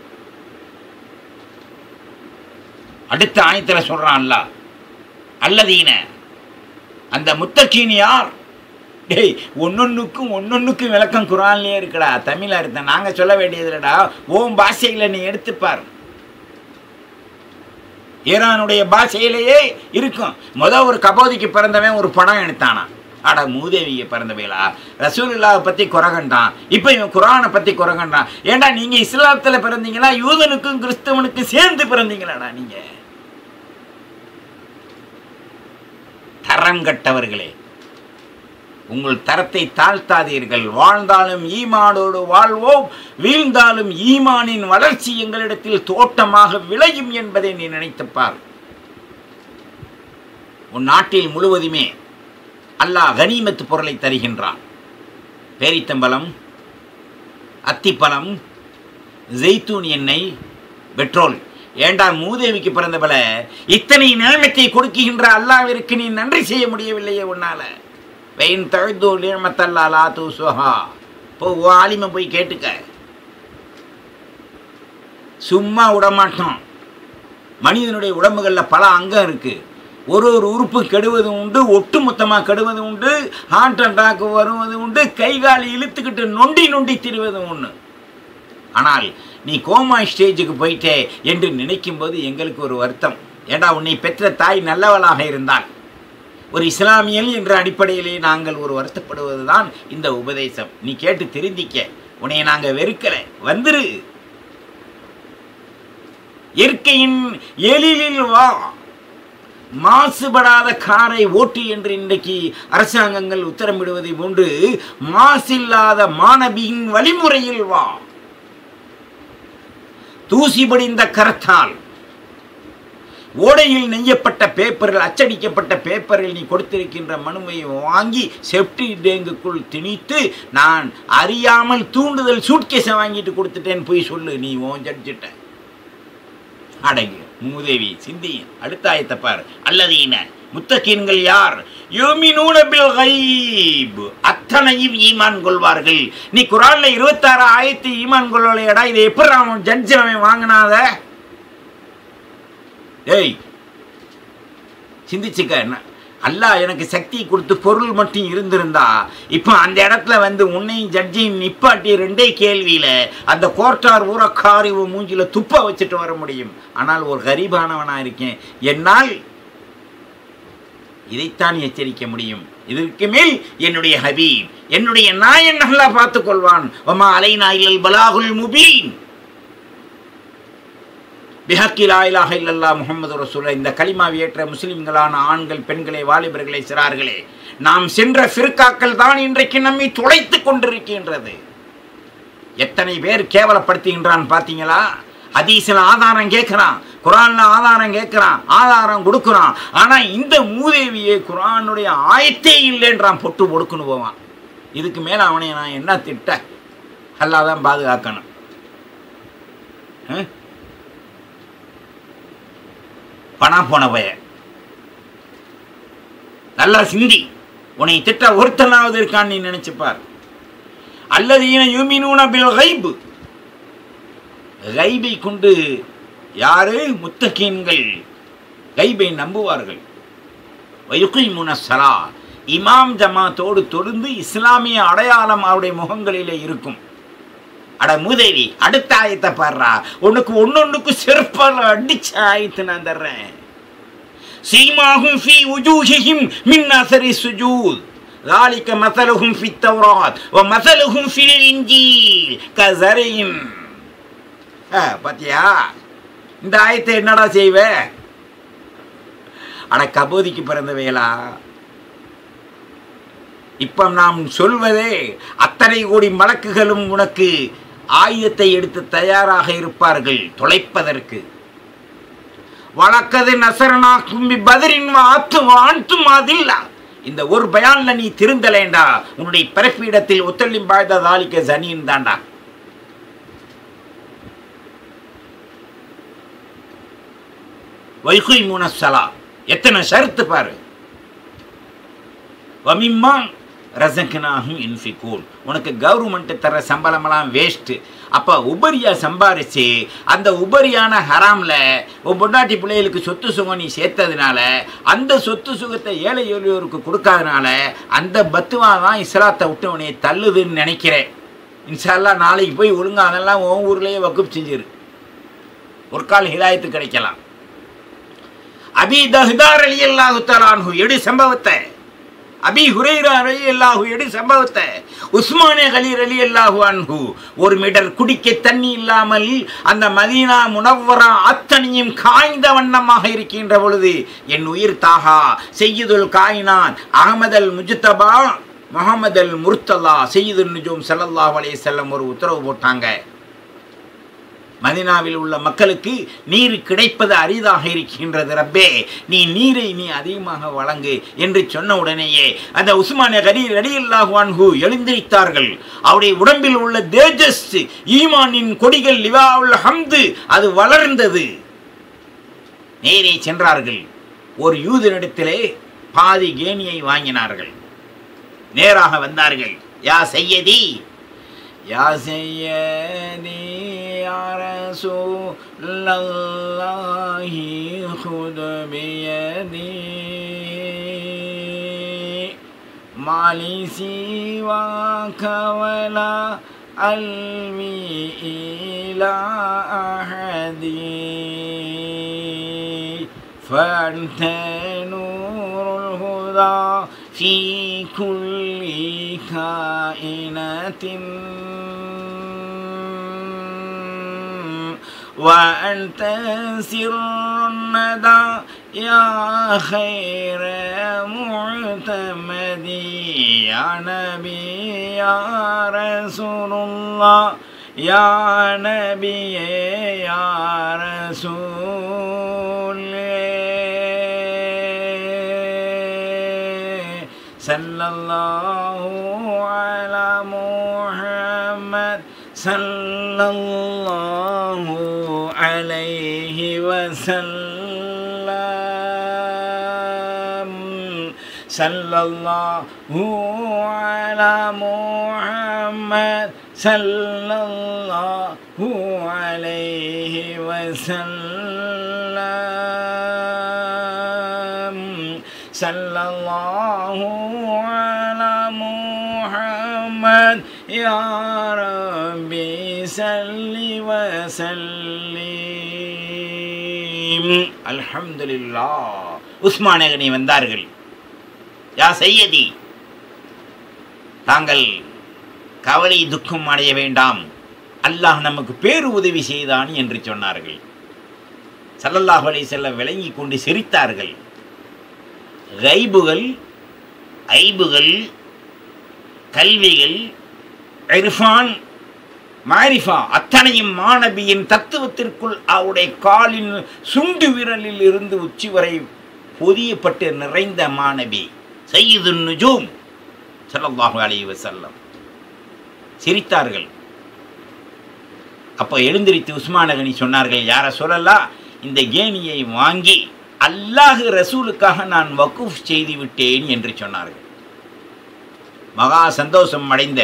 அடுத்த ஆயத்தில் சொல்றான்ல அல்லதீன அந்த முத்தக்கீன் யார் டேய் ஒன்னொன்னுக்கும் ஒன்னொன்னுக்கும் விளக்கம் குரான்லயே இருக்குடா தமிழ் அர்த்தம் நாங்க சொல்ல வேண்டியது இல்லடா ஓம் பாஷையில நீ எடுத்துப்பார் ஈரானுடைய பாஷையிலேயே இருக்கும் முத ஒரு கபோதிக்கு பிறந்தவன் ஒரு படம் எடுத்தானா அட மூதேவிய பிறந்தவைகளா ரசூலுல்லாவை பத்தி குறகண்டான் இப்போ இவன் குரானை பத்தி குறகண்டான் ஏண்டா நீங்க இஸ்லாத்துல பிறந்தீங்களா யூதனுக்கும் கிறிஸ்தவனுக்கும் சேர்ந்து பிறந்தீங்களாடா நீங்க தரம் கட்டவர்களே உங்கள் தரத்தை தாழ்த்தாதீர்கள் வாழ்ந்தாலும் ஈமானோடு வாழ்வோம் வீழ்ந்தாலும் ஈமானின் வளர்ச்சி எங்களிடத்தில் தோட்டமாக விளையும் என்பதை நீ நினைத்துப்பார் உன் நாட்டில் முழுவதுமே அல்லாஹ் கனிமத்து பொருளை தருகின்றான் பேரித்தம்பலம் அத்திப்பழம் ஜெய்தூன் எண்ணெய் பெட்ரோல் ஏண்டா மூதேவிக்கு பிறந்தபல இத்தனை நிலைமத்தை கொடுக்கின்ற அல்லாவிற்கு நீ நன்றி செய்ய முடியவில்லையே உன்னால வெயின் தழுது நியமத்தல்லா லா தூ சுஹா போ ஆலிமை போய் கேட்டுக்க சும்மா விடமாட்டோம் மனிதனுடைய உடம்புகளில் பல அங்கம் இருக்குது ஒரு ஒரு உறுப்பு கெடுவது உண்டு ஒட்டு மொத்தமாக கெடுவது உண்டு ஹார்ட் அட்டாக் வருவது உண்டு கை கால் இழுத்துக்கிட்டு நொண்டி நொண்டி திரிவது ஒன்று ஆனால் நீ கோமா ஸ்டேஜுக்கு போயிட்டே என்று நினைக்கும்போது எங்களுக்கு ஒரு வருத்தம் ஏண்டா உன்னை பெற்ற தாய் நல்லவளாக இருந்தால் ஒரு இஸ்லாமியல் என்ற அடிப்படையிலே நாங்கள் ஒரு வருத்தப்படுவது தான் இந்த உபதேசம் நீ கேட்டு திருந்திக்க உன்னை நாங்கள் வெறுக்கலை வந்துரு இயற்கையின் எழிலில் வா மாசுபடாத காரை ஓட்டு என்று இன்றைக்கு அரசாங்கங்கள் உத்தரமிடுவதை போன்று மாசில்லாத மாணவியின் வழிமுறையில் வா தூசி படிந்த கரத்தால் ஓடையில் நெய்யப்பட்ட பேப்பரில் அச்சடிக்கப்பட்ட பேப்பரில் நீ கொடுத்திருக்கின்ற மனுவை வாங்கி செப்டி டேங்குக்குள் திணித்து நான் அறியாமல் தூண்டுதல் சூட்கேஸை வாங்கிட்டு கொடுத்துட்டேன்னு போய் சொல்லு நீ ஓன் ஜடிச்சிட்ட அடங்கு மூதேவி சிந்தி அடுத்த ஆயத்தை பார் அல்லதீன முத்தகீன்கள் யார் யூமினூன பில் கைப் அத்தனையும் ஈமான் கொள்வார்கள் நீ குரான்ல இருபத்தாறு ஆயிரத்தி ஈமான் கொள்ளலையடா இதை எப்படி அவன் ஜட்ஜ் அவன் வாங்கினாத ஏய் சிந்திச்சுக்க என்ன அல்லாஹ் எனக்கு சக்தி கொடுத்து பொருள் மட்டும் இருந்திருந்தா இப்போ அந்த இடத்துல வந்து உன்னையும் ஜட்ஜையும் நிப்பாட்டி ரெண்டே கேள்வியில் அந்த கோர்ட்டார் ஊரக்காரி உன் மூஞ்சில துப்ப வச்சுட்டு வர முடியும் ஆனால் ஒரு கரீபானவனாக இருக்கேன் என்னால் இதைத்தான் எச்சரிக்க முடியும் இதற்கு மேல் என்னுடைய ஹபீப் என்னுடைய நாயன் நல்லா பார்த்துக் கொள்வான் ஒமா அலைனா இல்லல் பலாகுல் முபீன் பிஹக்கி லாயிலாக இல்லல்லா முகமது ரசூல இந்த கலிமாவை ஏற்ற முஸ்லிம்களான ஆண்கள் பெண்களை வாலிபர்களை சிறார்களே நாம் சென்ற ஃபிர்காக்கள் தான் இன்றைக்கு நம்மை துளைத்து கொண்டிருக்கின்றது எத்தனை பேர் கேவலப்படுத்துகின்றான் பார்த்தீங்களா ஹதீஸில் ஆதாரம் கேட்குறான் குரான்ல ஆதாரம் கேட்கிறான் ஆதாரம் கொடுக்குறான் ஆனா இந்த மூதேவியை குரானுடைய ஆயத்தே இல்லைன்றான் பொட்டு பொடுக்குன்னு போவான் இதுக்கு மேல அவனை நான் என்ன திட்ட அல்லாதான் பாதுகாக்கணும் அஹ்? பணா போன பய நல்லா சிந்தி உன்னை திட்ட ஒருத்தனாவது இருக்கான்னு நீ நினைச்சுப்பார் அல்லதீன யுமினூன பில் கைபு கைபை கொண்டு யாரு முத்தகீன்கள் கைபை நம்புவார்கள் வயுகைமுன சலா இமாம் ஜமாத்தோடு தொடர்ந்து இஸ்லாமிய அடையாளம் அவருடைய முகங்களிலே இருக்கும் அட மூதேவி அடுத்த ஆயத்தை பாடுறா உனக்கு ஒன்னொன்னுக்கு செருப்பால் அடிச்ச ஆயத்து நான் தர்றேன் சீமாகும் ஃபி உஜூஹிஹிம் மின் அசரி சுஜூத் ذلك مثلهم في التوراة ومثلهم في الإنجيل كزرع ஆ, பாத்தியா இந்த ஆயத்தை என்னடா செய்வ அட கபோதிக்கு பிறந்தவைகளா இப்ப நாம் சொல்வதே அத்தனை கோடி மலக்குகளும் உனக்கு ஆயுதத்தை எடுத்து தயாராக இருப்பார்கள் தொலைப்பதற்கு வழக்கது நசரணா கும்பி பதிரின் ஆத்து வாழ்த்தும் அதில்லா இந்த ஒரு பயான்ல நீ திருந்தலேண்டா உன்னுடைய பிறப்பிடத்தில் ஒத்தள்ளிம் பாய்ந்த தாலிக்க ஜனியின் தாண்டா வைகுய் முனசலா எத்தனை ஷரத்து பாரு வமிம்மா ரசக்கனாகும் இன்ஃபிகூல் உனக்கு கவர்மெண்ட் தர சம்பளமெல்லாம் வேஸ்ட்டு அப்போ உபரியா சம்பாரிச்சு அந்த உபரியான ஹராமில் உன் பொண்டாட்டி பிள்ளைகளுக்கு சொத்து சுகம் நீ சேர்த்ததுனால அந்த சொத்து சுகத்தை ஏழை எளியோருக்கு கொடுக்காதனால அந்த பத்துவா தான் இஸ்லாத்தை விட்டு உன்னை தள்ளுதுன்னு நினைக்கிறேன் இன்ஷால்லா நாளைக்கு போய் ஒழுங்கா அதெல்லாம் உன் ஊர்லேயே வகுப்பு செஞ்சிரு ஒரு கால் ஹிதாயத்து கிடைக்கலாம் அபி தஹ்தார் அலி அல்லாஹு தலான்ஹு எடு சம்பவத்தை அபி ஹுரைரா அலி அல்லாஹு எடு சம்பவத்தை உஸ்மானே கலீர் அலி அல்லாஹு அன்ஹு ஒரு மீட்டர் குடிக்க தண்ணி இல்லாமல் அந்த மதீனா முனவ்வரா அத்தனையும் காய்ந்த வண்ணமாக இருக்கின்ற பொழுது என் உயிர் தாகா செய்யுதுல் காயினான் அகமதல் முஜ்தபா முகமது அல் முர்த்தல்லா செய்யுதுல் நுஜூம் ஸல்லல்லாஹு அலைஹி வஸல்லம் ஒரு உத்தரவு போட்டாங்க மதினாவில் உள்ள மக்களுக்கு நீர் கிடைப்பது அரிதாக இருக்கின்றது ரப்பே நீ நீரை நீ அதிகமாக வழங்கு என்று சொன்ன உடனேயே அந்த உஸ்மானிய கரீர் அடியில்லாஹு எழுந்திரித்தார்கள் அவருடைய உடம்பில் உள்ள தேஜஸ் ஈமானின் கொடிகள் லிவாவுல் ஹம்து அது வளர்ந்தது நேரே சென்றார்கள் ஒரு யூதனிடத்திலே பாதி கேணியை வாங்கினார்கள் நேராக வந்தார்கள் யா செய்யதி يا سيدي يا رسول الله خذ بيدي ما لي سواك ولا ألوي إلى أحد فأنت نور الهدى في كل كائنة وأنت سر الندى يا خير معتمد يا نبي يا رسول الله يا نبي يا رسول صلى الله على محمد صلى الله عليه وسلم صلى الله على محمد صلى الله عليه وسلم صلى الله على محمد يا ربي صل وسلم الحمد لله உஸ்மானகனி வந்தார்கள் யா செய்யதி தாங்கள் கவலை துக்கம் அடைய வேண்டாம் அல்லாஹ் நமக்கு பேரு உதவி செய்தான் என்று சொன்னார்கள் சல்லல்லாஹு அலைஹி செல்லம் விளங்கி கொண்டு சிரித்தார்கள் கைபுகள் ஐபுகள் கல்விகள் இர்ஃபான் மாரிஃபா அத்தனையும் மாணவியின் தத்துவத்திற்குள் அவருடைய காலின் சுண்டு விரலில் இருந்து உச்சி வரை பொதியப்பட்டு நிறைந்த மாணவி சையீது நுஜூம் ஸல்லல்லாஹு அலைஹி வஸல்லம் சிரித்தார்கள் அப்போ எழுந்திரித்து உஸ்மானகனி சொன்னார்கள் யார சொல்லலாம் இந்த கேணியை வாங்கி அல்லாஹ் ரசூலுக்காக நான் வக்குஃப் செய்து விட்டேன் என்று சொன்னார்கள் மகா சந்தோஷம் அடைந்த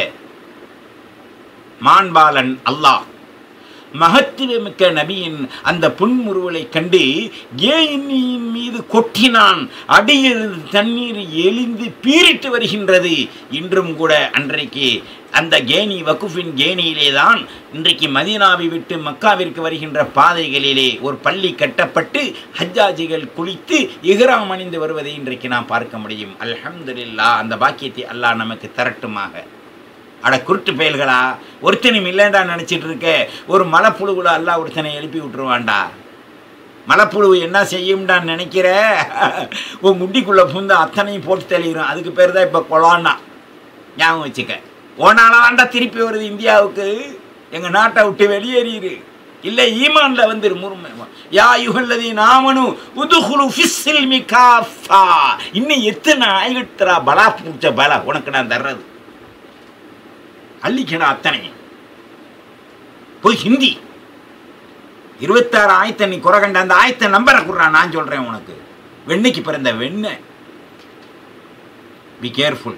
மாண்பாலன் அல்லாஹ் மகத்துவமிக்க நபியின் அந்த புன்முறுவலை கண்டு கேணியின் மீது கொட்டினான் அடியில் தண்ணீர் எழிந்து பீரிட்டு வருகின்றது இன்றும் கூட அன்றைக்கு அந்த கேணி வக்குஃபின் கேணியிலே தான் இன்றைக்கு மதீனாவை விட்டு மக்காவிற்கு வருகின்ற பாதைகளிலே ஒரு பள்ளி கட்டப்பட்டு ஹஜ்ஜாஜிகள் குளித்து இஹ்ராம் அணிந்து வருவதை இன்றைக்கு நாம் பார்க்க முடியும் அல்ஹம்துலில்லாஹ் அந்த பாக்கியத்தை அல்லாஹ் நமக்கு தரட்டுமாக அட குருட்டு பயல்களா ஒருத்தனும் இல்லைண்டா நினச்சிட்டு இருக்க ஒரு மலைப்புழுவுல அல்லா ஒருத்தனை எழுப்பி விட்டுருவான்டா மலைப்புழு என்ன செய்யும்டான்னு நினைக்கிற உன் முட்டிக்குள்ளே புந்து அத்தனையும் போட்டு தெளிகிறோம் அதுக்கு பேர் தான் இப்போ கொலான்னா ஞாபகம் வச்சுக்க ஓனால தாண்டா திருப்பி வருது இந்தியாவுக்கு எங்கள் நாட்டை விட்டு வெளியேறிடு இல்லை ஈமான்ல வந்துரு முருமை யா யுகல்லதி நாமனும் உதுகுலு ஃபிஸ்ஸில் மிகாஃபா இன்னும் எத்தனை ஆயிரத்துறா பலா பூச்ச பலா உனக்கு நான் தர்றது அள்ளிக்கடா அத்தனை போய் ஹிந்தி இருபத்தாறு ஆயத்தை நீ குறை கண்ட அந்த ஆயத்தை நம்பரை குடுறா நான் சொல்றேன் உனக்கு வெண்ணைக்கு பிறந்த வெண்ணெய் பி கேர்ஃபுல்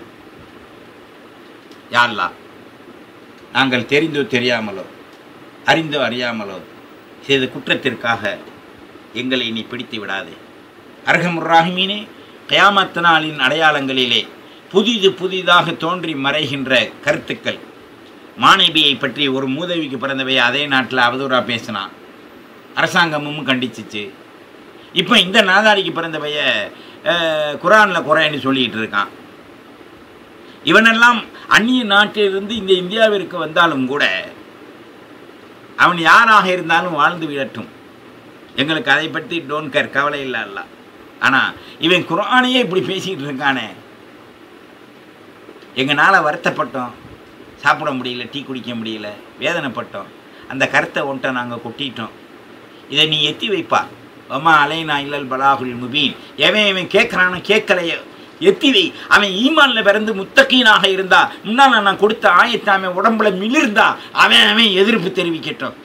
யாழ்லா நாங்கள் தெரிந்தோ தெரியாமலோ அறிந்தோ அறியாமலோ செய்த குற்றத்திற்காக எங்களை நீ பிடித்து விடாதே அர்ஹமுர்ராஹிமீனே கயாமத் நாளின் அடையாளங்களிலே புதிது புதிதாக தோன்றி மறைகின்ற கருத்துக்கள் மாணவியை பற்றி ஒரு மூதவிக்கு பிறந்தவை அதே நாட்டில் அவதூறாக பேசினான் அரசாங்கமும் கண்டிச்சிச்சு இப்போ இந்த நாதாரிக்கு பிறந்தவைய அஹ், குரான்ல குறைன்னு சொல்லிட்டு இருக்கான் இவனெல்லாம் அந்நிய நாட்டிலிருந்து இந்த இந்தியாவிற்கு வந்தாலும் கூட அவன் யாராக இருந்தாலும் வாழ்ந்து விடட்டும் எங்களுக்கு அதை பற்றி டோன் கேர் கவலை இல்லை அல்ல ஆனால் இவன் குரானையே இப்படி பேசிக்கிட்டு இருக்கானே எங்களால் வருத்தப்பட்டோம் சாப்பிட முடியல டீ குடிக்க முடியல வேதனைப்பட்டோம் அந்த கருத்தை ஒன்றை நாங்கள் கொட்டிட்டோம் இதை நீ எத்தி வைப்பா அம்மா அலைனா இல்லல் பலாகுல் முபீன் எவன் இவன் கேட்குறானோ கேட்கலையோ எத்தி வை அவன் ஈமான்ல பிறந்து முத்தக்கீனாக இருந்தா முன்னால் நான் கொடுத்த ஆயத்தை அவன் உடம்புல மிளிர்ந்தா அவன் அவன் எதிர்ப்பு தெரிவிக்கட்டும்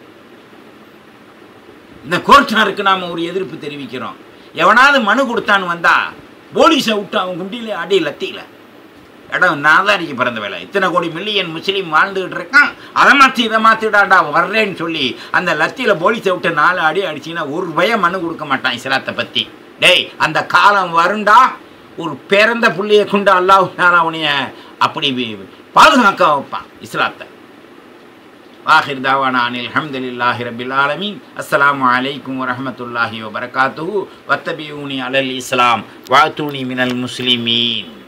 இந்த கோர்ட்டாருக்கு நாம் ஒரு எதிர்ப்பு தெரிவிக்கிறோம் எவனாவது மனு கொடுத்தான்னு வந்தா போலீஸை விட்டு அவன் குண்டியில அடி லத்தியில இடம் நாதாரிக்கு பிறந்த வேலை இத்தனை கோடி மில்லியன் முஸ்லீம் வாழ்ந்துகிட்டு இருக்கான் அதை மாற்றி இதை மாற்றிடாண்டா வர்றேன்னு சொல்லி அந்த லத்தியில் போலீஸை விட்டு நாலு அடி அடிச்சிங்கன்னா ஒரு பயம் மனு கொடுக்க மாட்டான் இஸ்லாத்தை பற்றி டேய் அந்த காலம் வருண்டா ஒரு பிறந்த புள்ளியை கொண்டு அல்லாஹ் அவனைய அப்படி வி- பாதுகாக்க வைப்பான் இஸ்லாத்தை واخر دعوانا عن الحمد لله رب العالمين السلام عليكم ورحمة الله وبركاته واتبعوني على الإسلام واتوني من المسلمين